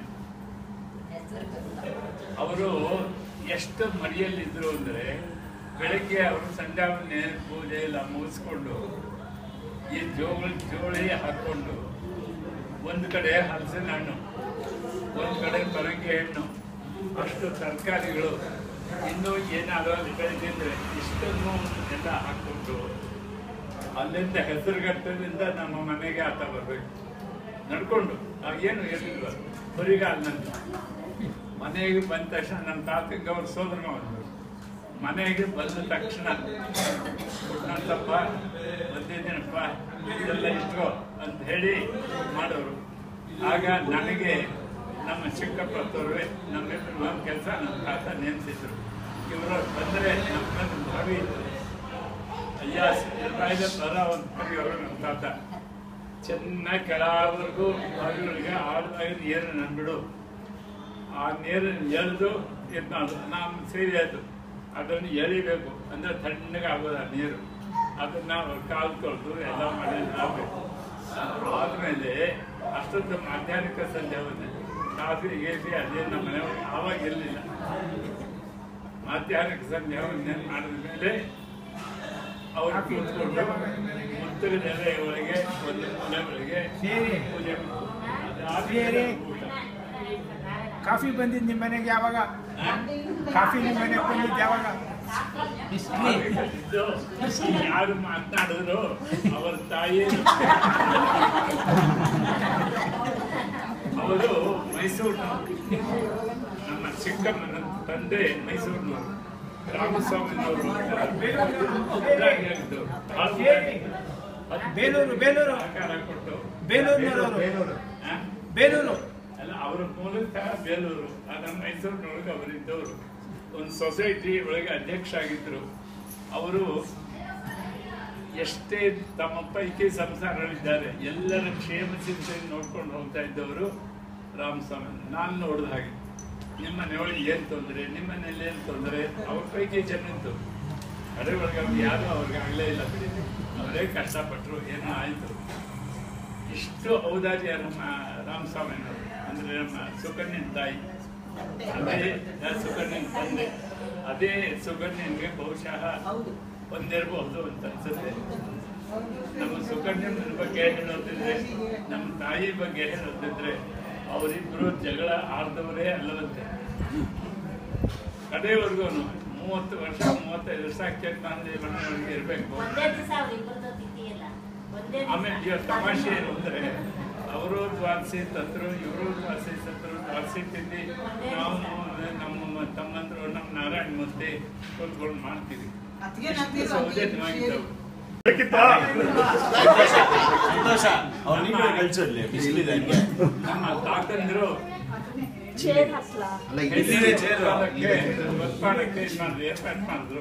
ಅವರು ಎಷ್ಟು ಮಡಿಯಲ್ಲಿದ್ರು ಅಂದ್ರೆ ಬೆಳಗ್ಗೆ ಅವರು ಸಂಧ್ಯಾವನ್ನೇ ಪೂಜೆ ಎಲ್ಲ ಮುಗಿಸ್ಕೊಂಡು ಈ ಜೋಳ ಜೋಳಿ ಹಾಕೊಂಡು ಒಂದು ಕಡೆ ಹಲಸಿನ ಹಣ್ಣು ಒಂದು ಕಡೆ ಪರಂಗಿ ಹಣ್ಣು ಅಷ್ಟು ತರಕಾರಿಗಳು ಇನ್ನೂ ಏನಾದರೂ ಬೆಳೆದಿದ್ರೆ ಇಷ್ಟನ್ನು ಎಲ್ಲ ಹಾಕ್ಕೊಂಡು ಅಲ್ಲಿಂದ ಹೆಸರುಘಟ್ಟದಿಂದ ನಮ್ಮ ಮನೆಗೆ ಆತ ಬರಬೇಕು ನಡ್ಕೊಂಡು ಏನು ಇರಲಿಲ್ಲ ಬರಿಗಾಲ್ನಲ್ಲಿ ಮನೆಗೆ ಬಂದ ತಕ್ಷಣ ನಮ್ಮ ತಾತಂಗೆ ಅವ್ರ ಸೋದರ ಬಂದರು ಮನೆಗೆ ಬಂದ ತಕ್ಷಣ ನನ್ನಪ್ಪ ಬಂದಿದ್ದೀನಪ್ಪ ಇದೆಲ್ಲ ಇಟ್ಕೋ ಅಂತ ಹೇಳಿ ಮಾಡೋರು ಆಗ ನನಗೆ ನಮ್ಮ ಚಿಕ್ಕಪ್ಪ ತೋರ್ವೆ ನಮ್ಮಿಬ್ಬರು ಒಂದು ಕೆಲಸ ನಮ್ಮ ತಾತ ನೇಮಿಸಿದ್ರು ಇವರು ಬಂದರೆ ನಮ್ಮ ಭಾವಿ ಇತ್ತು ಅಯ್ಯ ರಾಯದ ಬರ ಒಂದು ಕರೆಯೋರು ನಮ್ಮ ತಾತ ಚೆನ್ನಾಗಿ ಕೆಳವರೆಗೂ ಬಾವಿಗಳಿಗೆ ಆಳದಾಗ ನೀರು ನಂಬಿಡು ಆ ನೀರನ್ನು ಎಳೆದು ಇದು ಮಾಡು ನಾವು ಸೇರಿ ಆಯ್ತು ಅದನ್ನು ಎಳಿಬೇಕು ಅಂದ್ರೆ ತಣ್ಣಗೆ ಆಗೋದು ಆ ನೀರು ಅದನ್ನ ನಾವು ಕಾಲು ತೊಳೆದು ಎಲ್ಲ ಮಾಡಿ ಹಾಕಬೇಕು ಆದ್ಮೇಲೆ ಅಷ್ಟೊಂದು ಮಧ್ಯಾಹ್ನಕ್ಕೆ ಸಂಧ್ಯಾ ಬಂದೆ ಕಾಫಿ ಗೀಫಿ ಅದೇ ನಮ್ಮ ಮನೆಯೊಳಗೆ ಆವಾಗ ಇರಲಿಲ್ಲ ಮಧ್ಯಾಹ್ನಕ್ಕೆ ಸಂಧ್ಯಾ ವಂದನೆ ಮಾಡಿದ ಮೇಲೆ ಅವ್ರು ಕೂತ್ಕೊಂಡು ಮುತ್ತದ ಎಲೆ ಒಳಗೆ ಒಂದು ಮನೆ ಒಳಗೆ ಪೂಜೆ ಸೇರಿ. ಊಟ ಕಾಫಿ ಬಂದಿದ್ದು ನಿಮ್ಮ ಮನೆಗೆ ಯಾವಾಗ ಕಾಫಿ ನಿಮ್ಮ ಮನೆಗೆ ಬಂದಿದ್ದು ಯಾವಾಗ ಇದು ಯಾರು ಮಾತನಾಡಿದ್ರು ಅವರ ತಾಯಿ ಅವರು ಮೈಸೂರಿನವರು ನಮ್ಮ ಚಿಕ್ಕಮ್ಮನ ತಂದೆ ಮೈಸೂರಿನವರು ರಾಮಸ್ವಾಮಿನವರು ಇದಾಗಿದ್ದು. ಬೇಲೂರು, ಬೇಲೂರು. ಆಕಾರ ಕೊಟ್ಟು ಬೇಲೂರಿನವರು. ಬೇಲೂರು ಆ? ಬೇಲೂರು ಅಲ್ಲ ಅವರ ಮೂಲತಃ ಬೇಲೂರು ಆದ ಮೈಸೂರಿನೊಳಗೆ ಅವರಿದ್ದವರು ಒಂದು ಸೊಸೈಟಿ ಒಳಗೆ ಅಧ್ಯಕ್ಷ ಆಗಿದ್ರು ಅವರು ಎಷ್ಟೇ ತಮ್ಮ ಪೈಕಿ ಸಂಸಾರಗಳಿದ್ದಾರೆ ಎಲ್ಲರ ಕ್ಷೇಮ ಚಿಂತೆ ನೋಡ್ಕೊಂಡು ಹೋಗ್ತಾ ಇದ್ದವರು ರಾಮಸ್ವಾಮಿ ನಾನು ನೋಡಿದ ಹಾಗೆ ನಿಮ್ಮ ಮನೆಯೊಳಗೆ ಏನು ತೊಂದರೆ ನಿಮ್ಮ ಮನೆಯಲ್ಲಿ ಏನು ತೊಂದರೆ ಅವ್ರ ಪೈಕಿ ಜನಿತ್ತು ಅದೇ ಒಳಗೆ ಅವ್ರು ಯಾರು ಅವ್ರಿಗೆ ಆಗಲೇ ಇಲ್ಲ ಬಿಡಿ ಅವರೇ ಕಷ್ಟಪಟ್ಟರು ಏನೋ ಆಯಿತು ಇಷ್ಟು ಔದಾರ್ಯ ನಮ್ಮ ರಾಮಸ್ವಾಮಿನವರು ಅಂದ್ರೆ ನಮ್ಮ ಸುಕನ್ಯನ ತಾಯಿ ಅದೇ ಸುಕನ್ಯನ ತಂದೆ ಅದೇ ಸುಕನ್ಯನ್ಗೆ ಬಹುಶಃ ಹೌದು ಹೊಂದಿರಬಹುದು ಅಂತ ಅನ್ಸುತ್ತೆ ನಮ್ಮ ಸುಕನ್ಯನ ಬಗ್ಗೆ ಹೇಳೋದಿದ್ರೆ ನಮ್ಮ ತಾಯಿ ಬಗ್ಗೆ ಹೇಳೋದಿದ್ರೆ ಅವರಿಬ್ರು ಜಗಳ ಆಡ್ದವರೇ ಅಲ್ಲವಂತೆ ಕಡೆಯವರೆಗೂ ಮೂವತ್ತು ವರ್ಷ ಮೂವತ್ತೈದು ವರ್ಷ ಕೇಳ್ತಾನೆ ಮನೆಯೊಳಗೆ ಇರಬೇಕು ಒಂದೇ ದಿವಸ ಅವ್ರಿಬ್ಬರದ್ದು ತಿಥಿ ಇಲ್ಲ ಒಂದೇ ಆಮೇಲೆ ದಿವಸ ಇವಾಗ ತಮಾಷೆ ಏನು ಅಂದ್ರೆ ಅವರು ದ್ವಾರಸಿ ತತ್ರು ಇವರು ದ್ವಾರಸಿ ತತ್ರು ದ್ವಾರಸಿ ತಿಂಡಿ ನಾವು ನಮ್ಮ ತಮ್ಮಂದ್ರು ನಮ್ಮ ನಾರಾಯಣ ಮೂರ್ತಿ ಕೂತ್ಕೊಂಡು ಮಾಡ್ತೀವಿ ಅದ್ಕೆ ಎಷ್ಟು ನಮ್ಗೆ ಸೌಜನ್ಯವಾಗಿದ್ದವು. ಸಂತೋಷ ಅವ್ರು ನೀವೇ ಕಳ್ಸೋದ್ಲಿ ಬಿಸಿಲಿದೆ ಹಂಗೆ ನಮ್ಮ ತಾತಂದ್ರು ಅಲ್ಲ ಇಲ್ಲಿದೆ ಚೇರು ಒತ್ಪಾಡಕ್ಕೆ ಇದು ಮಾಡಿದ್ರು ಏರ್ಪಾಟ್ ಮಾಡಿದ್ರು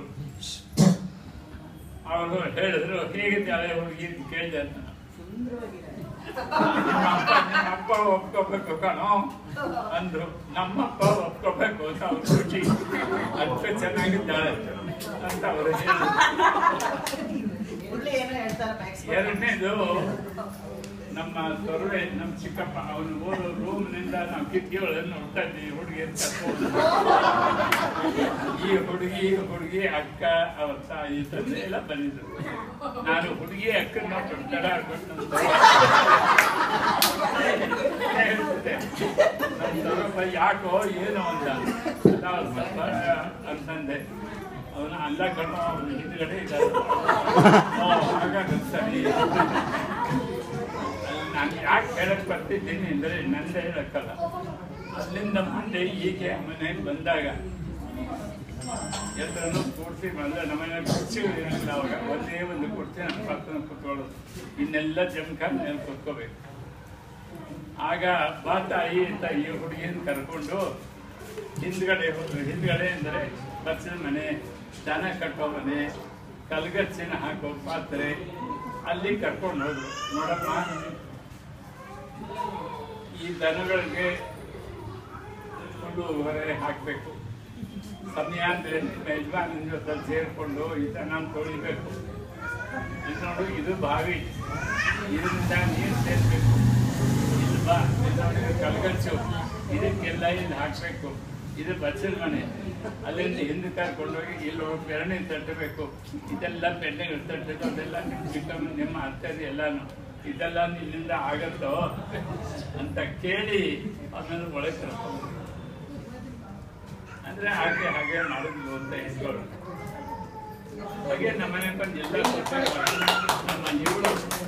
ಅವರು ಹೇಳಿದ್ರು ಹೇಗಿದ್ದಾಳೆ ಹುಡುಗಿ ಅಂತ ಕೇಳಿದೆ ಅಂತ ನಿಮ್ಮ ಅಪ್ಪ ನಿಮ್ಮ ಅಪ್ಪ ಒಪ್ಕೋಬೇಕು ಕಣೋ ಅಂದ್ರು ನಮ್ಮಪ್ಪ ಒಪ್ಕೋಬೇಕು ಅಂತ ಅವ್ರ ಖುಷಿ ಅಷ್ಟು ಚೆನ್ನಾಗಿದ್ದಾಳೆ ಅಂತ ಅವರು ಹೇಳಿದ್ರು ಒಳ್ಳೆ ಏನೋ ಹೇಳ್ತಾರೆ ಮ್ಯಾಕ್ಸ್ ಎರಡನೇದು ನಮ್ಮ ತೊರವೆ ನಮ್ಮ ಚಿಕ್ಕಪ್ಪ ಅವನು ಓದೋ ರೂಮ್ನಿಂದ ನಾವು ಕಿಟಕಿ ಒಳಗೆ ನೋಡ್ತಾ ಇದ್ವಿ ಹುಡುಗಿ ಅಂತ ಕರ್ಕೊಂಡು. ಈ ಹುಡುಗಿ ಹುಡುಗಿ ಅಕ್ಕ ಅವ್ರ ತಾಯಿ ತಂದೆ ಎಲ್ಲ ಬಂದಿದ್ರು ನಾನು ಹುಡುಗಿ ಅಕ್ಕನ ನೋಡ್ಕೊಂಡು ತಡ ಆಗ್ಬಿಟ್ಟು ಹೇಳ್ತಿದ್ದೆ ನಮ್ಮ ದೊಡ್ಡಪ್ಪ ಯಾಕೋ ಏನೋ ಅಂತ ಅಲ್ಲ ಅವ್ರ ಮಕ್ಕ ಅಂತಂದೆ ಅವನು ಅಲ್ಲ ಕಣ್ಣು ಅವನು ಹಿಂದ್ಗಡೆ ಇದ್ದಾರೆ ಓ, ಹಾಗಾದ್ರೆ ಸರಿ ನಾನು ಯಾಕೆ ಹೇಳಕ್ ಬರ್ತಿದ್ದೀನಿ ಅಂದ್ರೆ ನಂದೇ ಹೇಳಕ್ಕಲ್ಲ ಅಲ್ಲಿಂದ ಮುಂದೆ ಹೀಗೆ ಮನೆಗೆ ಬಂದಾಗ ಎಲ್ಲರನ್ನು ಕೂರ್ಸಿ ಬಂದ ನಮ್ಮನೆ ಕುರ್ಚಿಗಳಿರಲಿಲ್ಲ ಅವಾಗ ಒಂದೇ ಒಂದು ಕುರ್ಚಿ ನಮ್ಮ ಪಕ್ಕನ ಕುತ್ಕೊಳ್ಳೋದು ಇನ್ನೆಲ್ಲ ಜಮಖ ಮೇಲೆ ಕುತ್ಕೋಬೇಕು ಆಗ ಬಾ ತಾಯಿ ಅಂತ ಈ ಹುಡುಗಿನ ಕರ್ಕೊಂಡು ಹಿಂದ್ಗಡೆ ಹೋದ್ರು ಹಿಂದ್ಗಡೆ ಅಂದರೆ ಬಸ್ಸಿನ ಮನೆ ದನ ಕಟ್ಟೋ ಮನೆ ಕಲ್ಗಚ್ಚಿನ ಹಾಕೋ ಪಾತ್ರೆ ಅಲ್ಲಿ ಕರ್ಕೊಂಡು ಹೋದ್ರು ನೋಡಮ್ಮ ಈ ದನಗಳಿಗೆ ಒಂದು ಹೊರೆ ಹಾಕಬೇಕು ಸಮಯ ಅಂದ್ರೆ ನಿಮ್ಮ ಯಜಮಾನನ ಜೊತೆ ಸೇರಿಕೊಂಡು ಈ ದನ ತೊಳಿಬೇಕು ಇದು ನೋಡು ಇದು ಬಾವಿ ಇದರಿಂದ ನೀರು ಸೇರ್ಬೇಕು ಇದು ಬಾ ಇದು ಕಲ್ಗಚ್ಚು ಇದಕ್ಕೆಲ್ಲ ಇಲ್ಲಿ ಹಾಕ್ಬೇಕು ಇದು ಬಚ್ಚಲ ಮನೆ ಅಲ್ಲಿಂದ ಹಿಂದೆ ಕರ್ಕೊಂಡೋಗಿ ಇಲ್ಲಿ ಹೋಗಿ ಬೆರಣಿ ತಟ್ಟಬೇಕು ಇದೆಲ್ಲ ಬೆಣ್ಣೆಗಳು ತಟ್ಟಬೇಕು ಅದೆಲ್ಲ ನಿಮ್ಮ ಚಿಕ್ಕಮ್ಮ ನಿಮ್ಮ ಅರ್ಥದ ಎಲ್ಲಾನು ಇದೆಲ್ಲ ನಿನ್ನಿಂದ ಆಗತ್ತೋ ಅಂತ ಕೇಳಿ ಆಮೇಲೆ ಒಳಗೆ ಕರ್ಕೊಂಡು ಅಂದ್ರೆ ಹಾಗೆ ಹಾಗೆ ಮಾಡಿದ್ಲು ಅಂತ ಇಟ್ಕೊಳ್ಳೋಣ ಹಾಗೆ ನಮ್ಮನೆ ಬಂದು ಎಲ್ಲ ಕೊಟ್ಟು ನಮ್ಮ ಇವಳು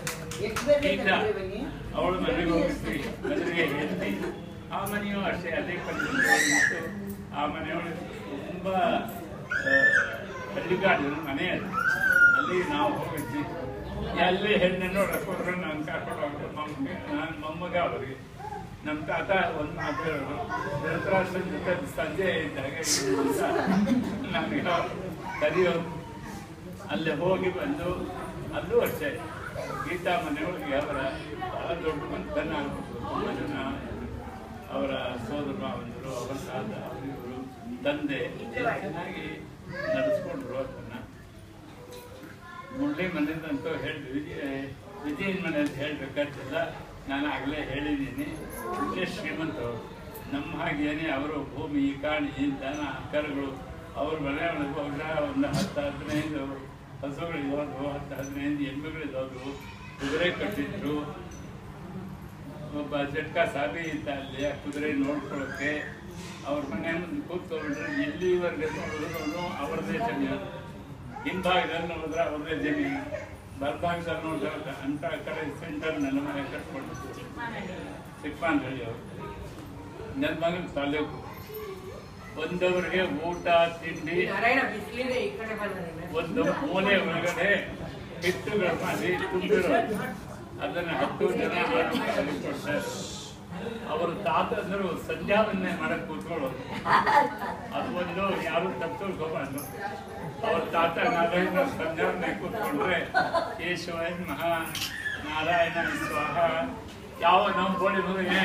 ಈಗ ಅವಳ ಮನೆಗೆ ಹೋಗಿದ್ವಿ ಮದುವೆಗೆ ಹೇಳ್ತಿ ಆ ಮನೆಯೂ ಅಷ್ಟೇ ಅದೇ ಬಂದಿತ್ತು ಆ ಮನೆಯೊಳಗೆ ತುಂಬಾ ಆ, ಹಳ್ಳಿಗಾಡಿನ ಮನೆ ಅದು ಅಲ್ಲಿ ನಾವು ಹೋಗಿದ್ವಿ ಎಲ್ಲಿ ಹೆಣ್ಣನ್ನು ರಸೋದ್ರ ನಾನು ಕರ್ಕೊಂಡು ಹೋಗ್ಬಿಟ್ಟು ಮೊಮ್ಮಗೆ ನಾನು ಮೊಮ್ಮಗ ಅವರಿಗೆ ನಮ್ಮ ತಾತ ಒಂದು ಮಾತು ಹೇಳೋರು ಧೃತರಾಷ್ಟ್ರನ ಜೊತೆ ಸಂಜೆ ಇದ್ದಾಗ ಈ ದಿವ್ಸ ನನಗೆ ಕರೆಯೋರು ಅಲ್ಲಿ ಹೋಗಿ ಬಂದು ಅಲ್ಲೂ ಅಷ್ಟೇ ಗೀತಾ ಮನೆಯೊಳಗೆ ಅವರ ಬಹಳ ದೊಡ್ಡ ಮಂತನ ತುಂಬ ಜನ ಅವರ ಸೋದರ ಮಾವಂದರು ಅವರ ತಾತ ಅವರಿವರು ತಂದೆ ಎಲ್ಲ ಚೆನ್ನಾಗಿ ನಡೆಸ್ಕೊಂಡ್ರು ಅದನ್ನ ಮುಳ್ಳಿ ಮನೆದಂತೂ ಹೇಳಿ ವಿಜಯ ವಿಜಯನ ಮನೆ ಅಂತ ಹೇಳ್ಬೇಕಾಗ್ತಿಲ್ಲ ನಾನು ಆಗಲೇ ಹೇಳಿದ್ದೀನಿ ವಿಜಯ ಶ್ರೀಮಂತರು ನಮ್ಮ ಹಾಗೇನೆ ಅವರು ಭೂಮಿ ಕಾಣಿ ದನ ಕರುಗಳು ಅವ್ರ ಮನೆ ಒಳಗೆ ಹೋಗ್ರ ಒಂದು ಹತ್ತು ಹದಿನೈದು ಹಸುಗಳಿರೋದು ಹತ್ತು ಹದಿನೈದು ಎಮ್ಮೆಗಳಿರೋದು ಕುದುರೆ ಕಟ್ಟಿದ್ರು ಒಬ್ಬ ಜಟ್ಕ ಸಾಬಿ ಇದ್ದ ಅಲ್ಲಿ ಆ ಕುದುರೆ ನೋಡ್ಕೊಳ್ಳೋಕೆ ಅವ್ರ ಮನೆ ಮುಂದೆ ಕೂತ್ಕೊಂಡ್ರೆ ಎಲ್ಲಿವರೆಗೆ ನೋಡಿದ್ರು ಅವ್ರದ್ದೇ ಜಮೀನು ಹಿಂಭಾಗದಲ್ಲಿ ನೋಡಿದ್ರೆ ಅವ್ರದ್ದೇ ಜಮೀನು ಬಲಭಾಗದಲ್ಲಿ ನೋಡಿದ್ರೆ ಅಂತ ಕಡೆ ಸೆಂಟರ್ ನನ್ನ ಮನೆ ಕಟ್ಕೊಂಡಿದ್ದು ಸಿಕ್ಪಾನಹಳ್ಳಿ ಅವರು ನನ್ನ ಮಗನ ತಾಲೂಕು ಒಂದವರಿಗೆ ಊಟ ತಿಂಡಿ ನಾರಾಯಣ ಬಿಸಿಲಿದೆ ಈ ಕಡೆ ಬಂದ್ರೆ ಒಂದು ಮೂಲೆ ಒಳಗಡೆ ಹಿಟ್ಟುಗಳು ಮಾಡಿ ತುಂಬಿರೋದು ಅದನ್ನ ಹತ್ತು ಜನ ಮಾಡಿ ಕೊಡ್ತಾರೆ ಅವರು ತಾತಂದ್ರು ಸಂಧ್ಯಾವನ್ನೇ ಮಾಡಕ್ ಕೂತ್ಕೊಳ್ಳೋರು ಅದು ಒಂದು ಯಾರು ತಪ್ಪು ತಿಳ್ಕೊಬಾರ್ದು ಅವ್ರ ತಾತ ನಾರಾಯಣ ಸಂಧ್ಯಾವನ್ನೇ ಕೂತ್ಕೊಂಡ್ರೆ ಕೇಶವಾಯ ಮಹಾ ನಾರಾಯಣ ಸ್ವಾಹ ಯಾವ ನಮ್ಮ ಬೋಳಿ ಮಗನೇ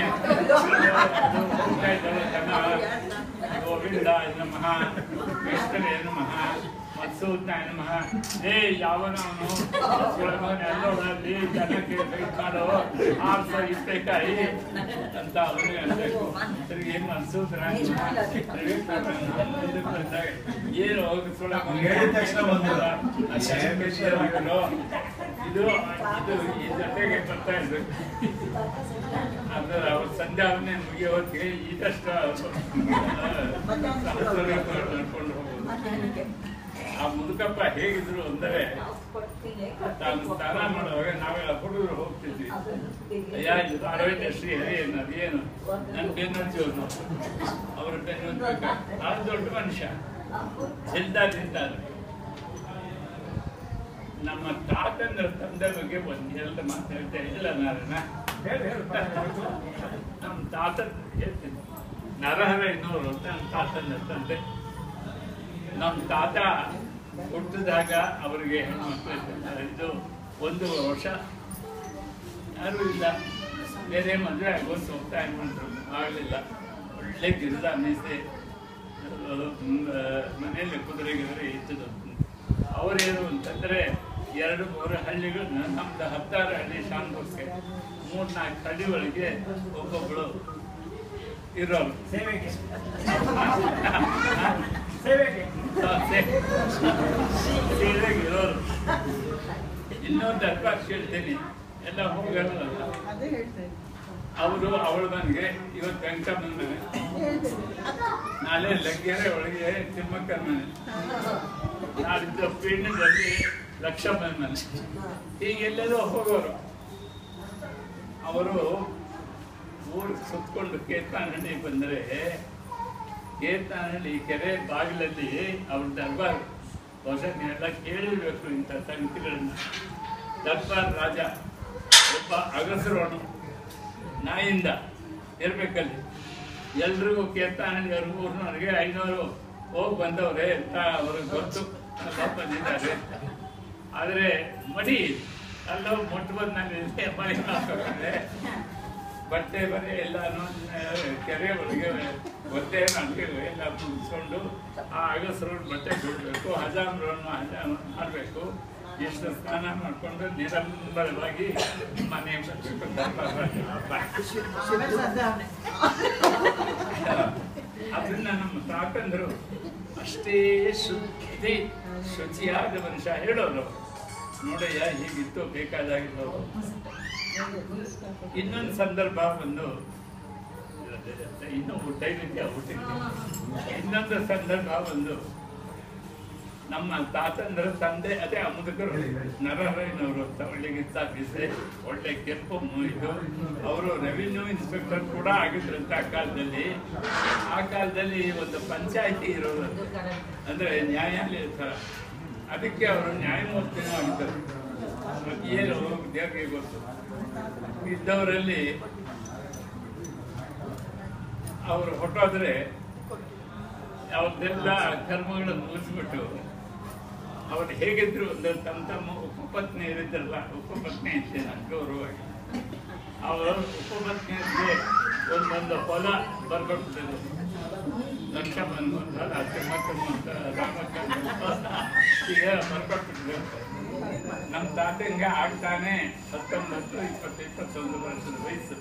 ಗೋವಿಂದ ನಮಃ ಕೃಷ್ಣನೇ ನಮಃ ಮತ್ಸೂತ್ನಾಯ ನಮಃ ಲೇ ಯಾವನ ಅವನು ಎಲ್ಲೋಗಳಲ್ಲಿ ಜನಕ್ಕೆ ಫೈಟ್ ಮಾಡೋ ಆರ್ಸ ಇಷ್ಟೇಕಾಯಿ ಅಂತ ಅವನಿಗೆ ಅನ್ಬೇಕು ಸರಿ ಏನು ಮನ್ಸೂತ್ರ ಏನು ಹೋಗಿ ಸುಳ್ಳ ಅವ್ನಿಗೆ ಹೇಳಿದ ತಕ್ಷಣ ಬಂದಿಲ್ಲ. ಇದು ಇದು ಈ ಜೊತೆಗೆ ಬರ್ತಾ ಇರ್ಬೇಕು ಅಂದ್ರೆ ಅವ್ರ ಸಂಧ್ಯಾವನೆ ಮುಗಿಯೋ ಹೊತ್ತಿಗೆ ಇದಷ್ಟು ನಡ್ಕೊಂಡು ಹೋಗೋದು ಆ ಮುದುಕಪ್ಪ ಹೇಗಿದ್ರು ಅಂದರೆ ತಾನು ಸ್ನಾನ ಮಾಡುವಾಗ ನಾವೆಲ್ಲ ಹುಡುಗರು ಹೋಗ್ತಿದ್ವಿ ಅಯ್ಯ ಇದು ಅರವಿಂದ ಶ್ರೀ ಹರಿ ಅದೇನು ನನ್ನ ಬೆನ್ನೊಂಚೋದು ಅವ್ರ ಬೆನ್ನೊಂಚ ಆ ದೊಡ್ಡ ಮನುಷ್ಯ ಚಿಂತಾದಿಂದ ನಮ್ಮ ತಾತಂದ್ರ ತಂದೆ ಬಗ್ಗೆ ಒಂದು ಎರಡು ಮಾತು ಹೇಳ್ತಾ ಇಲ್ಲ ನಾರಾಯಣ ಹೇಳಿ ಹೇಳಿ ನಮ್ಮ ತಾತ ಹೇಳ್ತೀನಿ ನರಹರ ಇನ್ನೂರು ಅಂತ ನಮ್ಮ ತಾತನ ತಂದೆ ನಮ್ಮ ತಾತ ಹುಟ್ಟಿದಾಗ ಅವರಿಗೆ ಹೆಣ್ಮಕ್ಳು ಇರ್ತಾರೆ. ಇದು ಒಂದು ವರ್ಷ ಯಾರೂ ಇಲ್ಲ ಬೇರೆ ಮದುವೆ ಆಗೋದು ಹೋಗ್ತಾ ಇರ್ಬಂದ್ರು ಆಗಲಿಲ್ಲ ಒಳ್ಳೆ ಗಿರಿದ ಮೀಸೆ ಮನೆಯಲ್ಲಿ ಕುದುರೆ ಗಿದ್ರೆ ಇದ್ದದು ಅವರೇನು ಅಂತಂದ್ರೆ ಎರಡು ಮೂರು ಹಳ್ಳಿಗಳು ನಮ್ದು ಹತ್ತಾರು ಹಳ್ಳಿ ಶಾಂತಕ್ಕೆ ಮೂರ್ನಾಲ್ಕು ಹಳ್ಳಿ ಒಳಗೆ ಒಬ್ಬೊಬ್ಬಳು ಇರೋರು ಸೇವೆಗೆ ಸೇವೆಗೆ ಸೀರೆಗೆ ಇರೋರು ಇನ್ನೊಂದು ಅರ್ಥ ಕೇಳ್ತೀನಿ ಎಲ್ಲ ಹೋಗಲ್ಲ ಅದೇ ಹೇಳ್ತೇನೆ ಅವರು ಅವಳ ಮನೆಗೆ ಇವತ್ತು ವೆಂಕಮ್ಮನ ಮನೆ ನಾಳೆ ಲಗ್ಗೆರೆ ಒಳಗೆ ತಿಮ್ಮಕ್ಕನ ಮನೆ ನಾಡಿದ್ದು ಪೀಣ್ಯದಲ್ಲಿ ಲಕ್ಷಮ್ಮನ ಮನೆ ಹೀಗೆಲ್ಲೆಲ್ಲೋ ಹೋಗೋರು ಅವರು ಊರು ಸುತ್ತಕೊಂಡು ಕೇತನಹಳ್ಳಿ ಬಂದರೆ ಕೇತನಹಳ್ಳಿ ಕೆರೆ ಬಾಗಿಲಲ್ಲಿ ಅವ್ರ ದರ್ಬಾರ್ ಬಹುಶಃ ನೀವೆಲ್ಲ ಕೇಳಿರ್ಬೇಕು ಇಂಥ ಸಂಗತಿಗಳನ್ನ ದರ್ಬಾರ್ ರಾಜ ಒಬ್ಬ ಅಗಸರೋನು ನಾಯಿಂದ ಇರ್ಬೇಕಲ್ಲಿ ಎಲ್ರಿಗೂ ಕೇತನಹಳ್ಳಿ ಅವ್ರ ಊರಿನವ್ರಿಗೆ ಐನೂರು ಹೋಗಿ ಬಂದವ್ರೆ ಅಂತ ಅವ್ರಿಗೆ ಗೊತ್ತು ಎಲ್ಲ ಬಂದಿದ್ದಾರೆ ಆದರೆ ಮಡಿ ಅಲ್ಲೋ ಮೊಟ್ಟ ಬಂದು ನಾನು ಮನೆ ಮಾಡ್ಬೇಕಾದ್ರೆ ಬಟ್ಟೆ ಬರೆ ಎಲ್ಲಾನು ಆ, ಕೆರೆ ಒಳಗೆ ಒದ್ದೆ ನಮಗೆ ಎಲ್ಲ ಮುಗಿಸ್ಕೊಂಡು ಆ ಅಗಸರು ಬಟ್ಟೆ ಬಿಡಬೇಕು ಹಜಾಮ್ರನ್ನು ಹಜಾಮ್ ಮಾಡಬೇಕು ಎಷ್ಟು ಸ್ನಾನ ಮಾಡಿಕೊಂಡು ನಿರಂತರವಾಗಿ ಮನೆ ಬರಬೇಕು ಆಮೇಲೆ ಸಂಧಾವನೆ ಅದನ್ನ ನಮ್ಮ ತಾತಂದ್ರು ಅಷ್ಟೇ ಶುದ್ಧಿ ಶುಚಿಯಾದ ಮನುಷ್ಯ ಹೇಳೋರು ನೋಡಯ್ಯ ಹೀಗಿತ್ತು ಬೇಕಾದಾಗಿತ್ತು ಇನ್ನೊಂದು ಸಂದರ್ಭ ಬಂದು ಇನ್ನೂ ಟೈಮ್ ಇದೆಯಾ ಊಟಕ್ಕೆ ಇನ್ನೊಂದು ಸಂದರ್ಭ ಬಂದು ನಮ್ಮ ತಾತಂದ್ರ ತಂದೆ ಅದೇ ಅಮುದಕರು ನರಹರಿನವರು ಅಂತ ಒಳ್ಳೆ ಗಿತ್ತಾಪಿಸೆ ಒಳ್ಳೆ ಕೆಂಪು ಇದು ಅವರು ರೆವಿನ್ಯೂ ಇನ್ಸ್ಪೆಕ್ಟರ್ ಕೂಡ ಆಗಿದ್ರಂತ ಆ ಕಾಲದಲ್ಲಿ ಆ ಕಾಲದಲ್ಲಿ ಒಂದು ಪಂಚಾಯತಿ ಇರೋದು ಅಂದ್ರೆ ನ್ಯಾಯಾಲಯ ಥರ ಅದಕ್ಕೆ ಅವರು ನ್ಯಾಯಮೂರ್ತಿನೂ ಆಗಿದ್ದರು ಏನು ದೇವರಿಗೆ ಗೊತ್ತು ಇದ್ದವರಲ್ಲಿ ಅವರು ಹೊಟ್ಟೋದ್ರೆ ಅವ್ರದ್ದೆಲ್ಲ ಕರ್ಮಗಳನ್ನು ಮುಗಿಸ್ಬಿಟ್ಟು ಅವ್ರು ಹೇಗಿದ್ರು ಒಂದು ತಮ್ಮ ತಮ್ಮ ಉಪಪತ್ನಿ ಇರಿದ್ರಲ್ಲ ಉಪಪತ್ನಿ ಇದ್ದೆ ನಾನು ಗೌರವವಾಗಿ ಅವರು ಉಪಪತ್ನಿಯರಿಗೆ ಒಂದೊಂದು ಹೊಲ ಬರ್ಕೊಟ್ಬಿಟ್ಟಿದ್ರು ಲಕ್ಷ ಬಂದು ಅಂತ ತಿಮ್ಮಕ್ಕಮ್ಮ ಅಂತ ರಾಮಕ್ಕ ಅಂತ ಈಗ ಬರ್ಕೊಟ್ಬಿಟ್ಟಿದ್ರು ನಮ್ಮ ತಾತಂಗೆ ಆಗ್ತಾನೆ ಹತ್ತೊಂಬತ್ತು ಇಪ್ಪತ್ತು ಇಪ್ಪತ್ತೊಂದು ವರ್ಷದ ವಯಸ್ಸು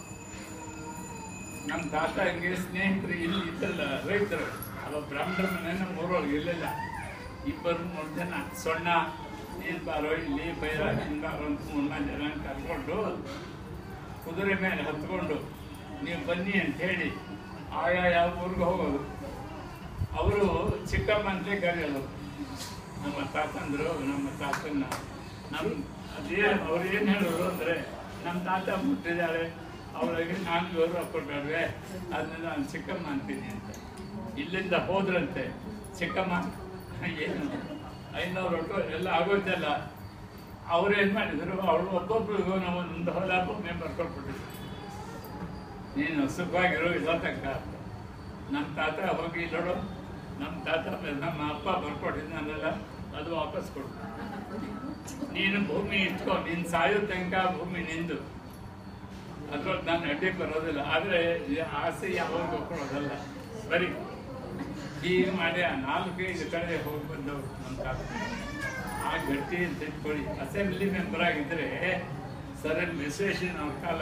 ನಮ್ಮ ತಾತ ಹಂಗೆ ಸ್ನೇಹಿತರು ಇಲ್ಲಿ ಇದ್ದಲ್ಲ ರೈತರು ಅವ ಬ್ರಾಹ್ಮಣರ ಮನೆ ನಮ್ಮ ಊರೊಳಗೆ ಇರಲಿಲ್ಲ ಇಬ್ಬರು ಮೂರು ಜನ ಸೊಣ್ಣ ನೀನ್ ಬಾರೋ ಇಲ್ಲಿ ಬೈರ ನೀನ್ ಬಾರೋ ಅಂತ ಮೂರ್ನಾಲ್ಕು ಜನ ಕರ್ಕೊಂಡು ಕುದುರೆ ಮೇಲೆ ಹತ್ಕೊಂಡು ನೀವು ಬನ್ನಿ ಅಂತ ಹೇಳಿ ಆಯಾ ಯಾವ ಊರಿಗೆ ಹೋಗೋದು ಅವರು ಚಿಕ್ಕಮ್ಮ ಅಂತಲೇ ಕರೆಯೋದು ನಮ್ಮ ತಾತಂದ್ರು ನಮ್ಮ ತಾತನ್ನ ನಮ್ಮ ಅದೇ ಅವ್ರು ಏನು ಹೇಳೋರು ಅಂದರೆ ನಮ್ಮ ತಾತ ಮುಟ್ಟಿದ್ದಾರೆ ಅವರಿಗೆ ನಾನು ಗೌರವ ಕೊಟ್ಟರೆ ಅದನ್ನ ನಾನು ಚಿಕ್ಕಮ್ಮ ಅಂತೀನಿ ಅಂತ ಇಲ್ಲಿಂದ ಹೋದ್ರಂತೆ ಚಿಕ್ಕಮ್ಮ ಏನು ಐನೂರು ಒಟ್ಟು ಎಲ್ಲ ಆಗೋಯ್ತಲ್ಲ ಅವ್ರು ಏನು ಮಾಡಿದ್ರು ಅವಳು ಒಬ್ಬೊಬ್ರಿಗೂ ನಾವು ಒಂದು ಹೊಲ ಭೂಮಿ ಬರ್ಕೊಟ್ಬಿಟ್ಟಿದ್ರು ನೀನು ಸುಖವಾಗಿರೋ ಇಲ್ಲ ತನಕ ನಮ್ಮ ತಾತ ಹೋಗಿ ನೋಡು ನಮ್ಮ ತಾತ ನಮ್ಮ ಅಪ್ಪ ಬರ್ಕೊಟ್ಟಿದ್ದಾನಲ್ಲ ಅದು ವಾಪಸ್ ಕೊಡು ನೀನು ಭೂಮಿ ಇಟ್ಕೊ ನೀನು ಸಾಯೋ ತನಕ ಭೂಮಿ ನಿಂದು ಅದ್ರೊಳಗೆ ನಾನು ಅಡ್ಡಿ ಬರೋದಿಲ್ಲ ಆದರೆ ಈ ಆಸೆ ಯಾವಾಗ ಕೊಡೋದಲ್ಲ ಬರೀ ಹೀಗೆ ಮಾಡಿ ಆ ನಾಲ್ಕೈದು ಕಡೆ ಹೋಗಿ ಬಂದವರು ನಮ್ಮ ತಾತ ಆ ಗಟ್ಟಿ ಅಂತ ಇಟ್ಕೊಳ್ಳಿ ಅಸೆಂಬ್ಲಿ ಮೆಂಬರ್ ಆಗಿದ್ರೆ ಸರ್ ವಿಶ್ವೇಶ್ವರ ಅವ್ರ ಕಾಲ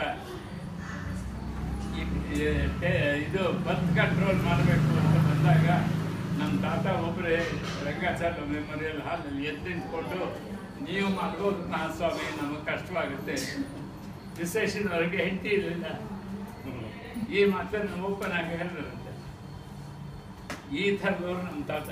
ಈ- ಈ ಟೆ- ಇದು ಬರ್ತ್ ಕಂಟ್ರೋಲ್ ಮಾಡಬೇಕು ಅಂತ ಬಂದಾಗ ನಮ್ಮ ತಾತ ಒಬ್ಬರೇ ರಂಗಾಚಾರ್ಯ ಮೆಮೊರಿಯಲ್ ಹಾಲಲ್ಲಿ ಎದ್ದು ನಿಂತ್ಕೊಂಡು ನೀವು ಮಾಡ್ಬೋದು ಮಹಾಸ್ವಾಮಿ ನಮಗೆ ಕಷ್ಟವಾಗುತ್ತೆ ವಿಶ್ವೇಶ್ವರವರೆಗೆ ಹೆಂಡತಿ ಇರಲಿಲ್ಲ ಈ ಮಾತನ್ನು ಓಪನ್ ಆಗಿ ಹೇಳಿದ್ರಂತೆ ಈ ಥರದವ್ರು ನಮ್ಮ ತಾತ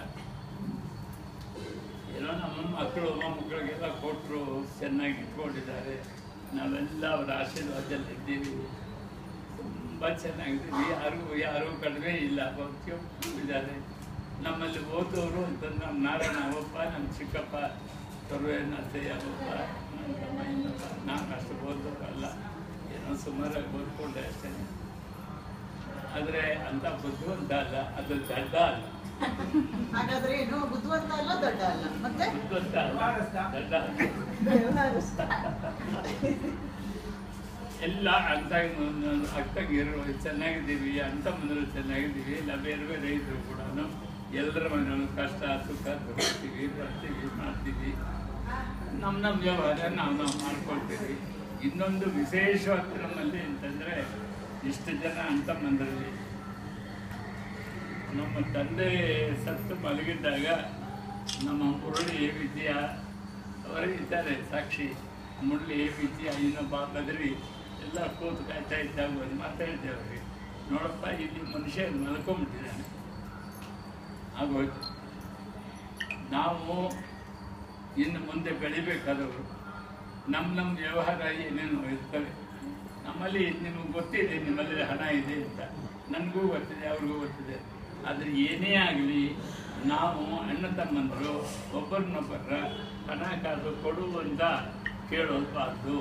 ಏನೋ ನಮ್ಮ ಮಕ್ಕಳು ಮೊಮ್ಮಕ್ಕಳಿಗೆಲ್ಲ ಕೊಟ್ಟರು ಚೆನ್ನಾಗಿ ಇಟ್ಕೊಂಡಿದ್ದಾರೆ ನಾವೆಲ್ಲ ಅವರ ಆಶೀರ್ವಾದದಲ್ಲಿ ಇದ್ದೀವಿ ತುಂಬ ಚೆನ್ನಾಗಿದ್ದೀವಿ ಯಾರಿಗೂ ಯಾರೂ ಕಡಿಮೆ ಇಲ್ಲ ಪ್ರತಿಯೊಬ್ಬರು ಇದ್ದಾರೆ ನಮ್ಮಲ್ಲಿ ಓದೋರು ಅಂತ ನಮ್ಮ ನಾರಾಯಣ ಅವಪ್ಪ ನಮ್ಮ ಚಿಕ್ಕಪ್ಪ ತೊರವೇನ ಅತ್ತಯ್ಯಪ್ಪ ನನ್ನ ತಮ್ಮ ಇನ್ನೊಬ್ಬ ನಾನು ಅಷ್ಟು ಓದೋರಲ್ಲ ಏನೋ ಸುಮಾರಾಗಿ ಓದ್ಕೊಂಡೆ ಅಷ್ಟೇ ಆದರೆ ಅಂತ ಬುದ್ಧಿವಂತ ಅಲ್ಲ ಅದು ದಡ್ಡ ಅಲ್ಲ ಹಾಗಾದ್ರೆ ಏನು ಬುದ್ಧಿವಂತ ಅಲ್ಲ ದೊಡ್ಡ ಅಲ್ಲ ಮತ್ತೆ ಬುದ್ಧಿವಂತ ಅಲ್ಲ ದಡ್ಡ ಅಲ್ಲ ವ್ಯವಹಾರಸ್ಥ. ಎಲ್ಲ ಅಂತ ಅಕ್ಕಗಿರು ಚೆನ್ನಾಗಿದ್ದೀವಿ ಅಂತ ಮುಂದೆ ಚೆನ್ನಾಗಿದ್ದೀವಿ ಇಲ್ಲ ಬೇರೆ ಬೇರೆ ಇದ್ರು ಕೂಡ ಎಲ್ಲರ ಮನೆಯಲ್ಲೂ ಕಷ್ಟ ಸುಖ ತಗೋತೀವಿ ಬರ್ತೀವಿ ಮಾಡ್ತೀವಿ ನಮ್ಮ ನಮ್ಮ ವ್ಯವಹಾರ ನಾವು ನಾವು ಮಾಡ್ಕೊಳ್ತೀವಿ ಇನ್ನೊಂದು ವಿಶೇಷವಾದ ನಮ್ಮಲ್ಲಿ ಅಂತಂದರೆ ಇಷ್ಟು ಜನ ಅಂತ ಬಂದ್ರಲ್ಲಿ ನಮ್ಮ ತಂದೆ ಸತ್ತು ಮಲಗಿದ್ದಾಗ ನಮ್ಮ ಮುರಳಿ ವಿದ್ಯ ಅವರು ಇದ್ದಾರೆ ಸಾಕ್ಷಿ ಮುರಳಿ ವಿದ್ಯ ಇನ್ನೊಬ್ಬ ಬದರಿ ಎಲ್ಲ ಕೂತು ಕಾಯ್ತಾ ಇದ್ದಾಗ ಒಂದು ಮಾತಾಡಿದ್ದೆ ಅವ್ರಿಗೆ ನೋಡಪ್ಪ ಇಲ್ಲಿ ಮನುಷ್ಯ ಮಲ್ಕೊಂಬಿಟ್ಟಿದ್ದಾನೆ ಆಗೋಯ್ತು ನಾವು ಇನ್ನು ಮುಂದೆ ಬೆಳಿಬೇಕಾದವರು ನಮ್ಮ ನಮ್ಮ ವ್ಯವಹಾರ ಏನೇನು ಇರ್ತವೆ ನಮ್ಮಲ್ಲಿ ನಿಮಗೆ ಗೊತ್ತಿದೆ ನಿಮ್ಮಲ್ಲಿ ಹಣ ಇದೆ ಅಂತ ನನಗೂ ಗೊತ್ತಿದೆ ಅವ್ರಿಗೂ ಗೊತ್ತಿದೆ ಆದರೆ ಏನೇ ಆಗಲಿ ನಾವು ಅಣ್ಣ ತಮ್ಮಂದರು ಒಬ್ಬರನ್ನೊಬ್ಬರ ಹಣಕಾಸು ಕೊಡುವಂತ ಕೇಳೋದ್ಬಾರ್ದು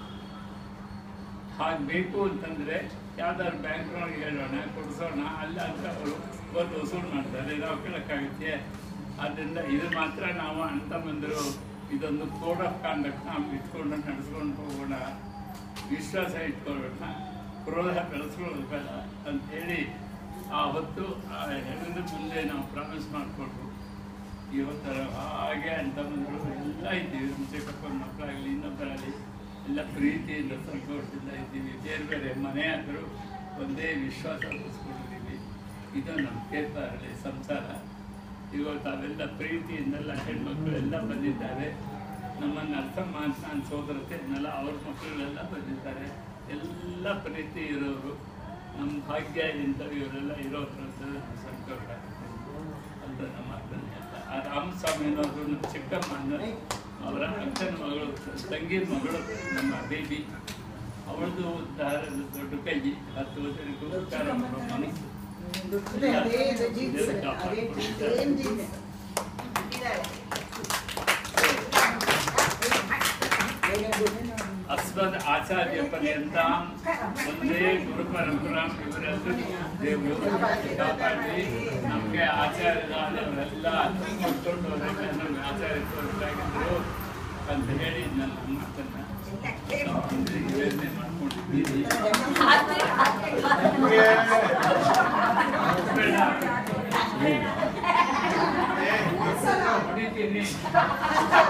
ಹಾಗೆ ಬೇಕು ಅಂತಂದರೆ ಯಾವ್ದಾದ್ರು ಬ್ಯಾಂಕ್ನೊಳಗೆ ಹೇಳೋಣ ಕೊಡಿಸೋಣ ಅಲ್ಲ ಅಂತ ಅವರು ಬಂದು ವಸೂಲು ಮಾಡ್ತಾರೆ ನಾವು ಕೇಳೋಕ್ಕಾಗುತ್ತೆ ಆದ್ದರಿಂದ ಇದು ಮಾತ್ರ ನಾವು ಅಣ್ಣ ತಮ್ಮಂದರು ಇದೊಂದು ಕೋಡ್ ಆಫ್ ಕಾಂಡಕ್ಟ್ ನಾವು ಇಟ್ಕೊಂಡು ನಡೆಸ್ಕೊಂಡು ಹೋಗೋಣ ವಿಶ್ವಾಸ ಇಟ್ಕೊಳ್ಳೋಣ ಕ್ರೋಧ ಬೆಳೆಸ್ಕೊಳ್ಳೋದು ಬೇಡ ಅಂತೇಳಿ ಆ ಹೊತ್ತು ಆ ಹೆಣ್ಣಿನ ಮುಂದೆ ನಾವು ಪ್ರಾಮಿಸ್ ಮಾಡಿಕೊಟ್ರು ಇವತ್ತರ ಹಾಗೆ ಅಂತ ಬಂದರು ಎಲ್ಲ ಇದ್ದೀವಿ ನಮ್ಮ ಚಿಕ್ಕಪ್ಪನ ಮಕ್ಕಳಾಗಲಿ ಇನ್ನೊಬ್ಬರಾಗಲಿ ಎಲ್ಲ ಪ್ರೀತಿಯಿಂದ ಸಂತೋಷದಿಂದ ಇದ್ದೀವಿ ಬೇರೆ ಬೇರೆ ಮನೆ ಆದರೂ ಒಂದೇ ವಿಶ್ವಾಸ ಉಳಿಸ್ಕೊಂಡಿದ್ದೀವಿ ಇದು ನಮ್ಮ ಕೇಳ್ತಾರಲಿ ಸಂಸಾರ ಇವತ್ತು ಅವೆಲ್ಲ ಪ್ರೀತಿಯಿಂದೆಲ್ಲ ಹೆಣ್ಮಕ್ಳು ಎಲ್ಲ ಬಂದಿದ್ದಾರೆ ನಮ್ಮನ್ನು ಅರ್ಥ ಮಾಡಿ ನನ್ನ ಸೋದರತೆಯನ್ನೆಲ್ಲ ಅವ್ರ ಮಕ್ಕಳೆಲ್ಲ ಬಂದಿದ್ದಾರೆ ಎಲ್ಲ ಪ್ರೀತಿ ಇರೋರು ನಮ್ಮ ಭಾಗ್ಯ ಇಂಥವು ಇವರೆಲ್ಲ ಇರೋದ್ರ ಸಂತೋಷ ಅಂತ ನಮ್ಮ ಅರ್ಥನೇ ಅಲ್ಲ ಆ ರಾಮಸ್ವಾಮಿನವರು ನಮ್ಮ ಚಿಕ್ಕಮ್ಮನ ಅವರ ಅಕ್ಕನ ಮಗಳು ತಂಗಿ ಮಗಳು ನಮ್ಮ ಬೇಬಿ ಅವಳದು ದೊಡ್ಡ ಕೈ ಹತ್ತು ವರ್ಷಕ್ಕೂ ಉಪಕಾರ ಮಾಡೋ ಮನಸ್ಸು ಅದೇ ಅದೇ ಇದು ಜೀನ್ಸ್ ಅದೇ ಸೇಮ್ ಜೀನ್ಸ್ ಅಸ್ಮದ್ ಆಚಾರ್ಯ ಪರ್ಯಂತ ಒಂದೇ ಗುರು ಪರಂಪರಾ ಇವರೆಲ್ಲರೂ ದೇವರು ಕಾಪಾಡಿ ನಮಗೆ ಆಚಾರ್ಯರಾದವರೆಲ್ಲ ಕೊಟ್ಕೊಂಡು ಹೋದ್ರೆ ನಮ್ಗೆ ಆಚಾರ್ಯರಾಗಿದ್ರು ಅಂತ ಹೇಳಿ ನನ್ನ ಮಾತನ್ನ ನಿವೇದನೆ ಮಾಡ್ಕೊಂಡಿದ್ದೀನಿ ಬೇಡ. ಹೊಡಿತೀನಿ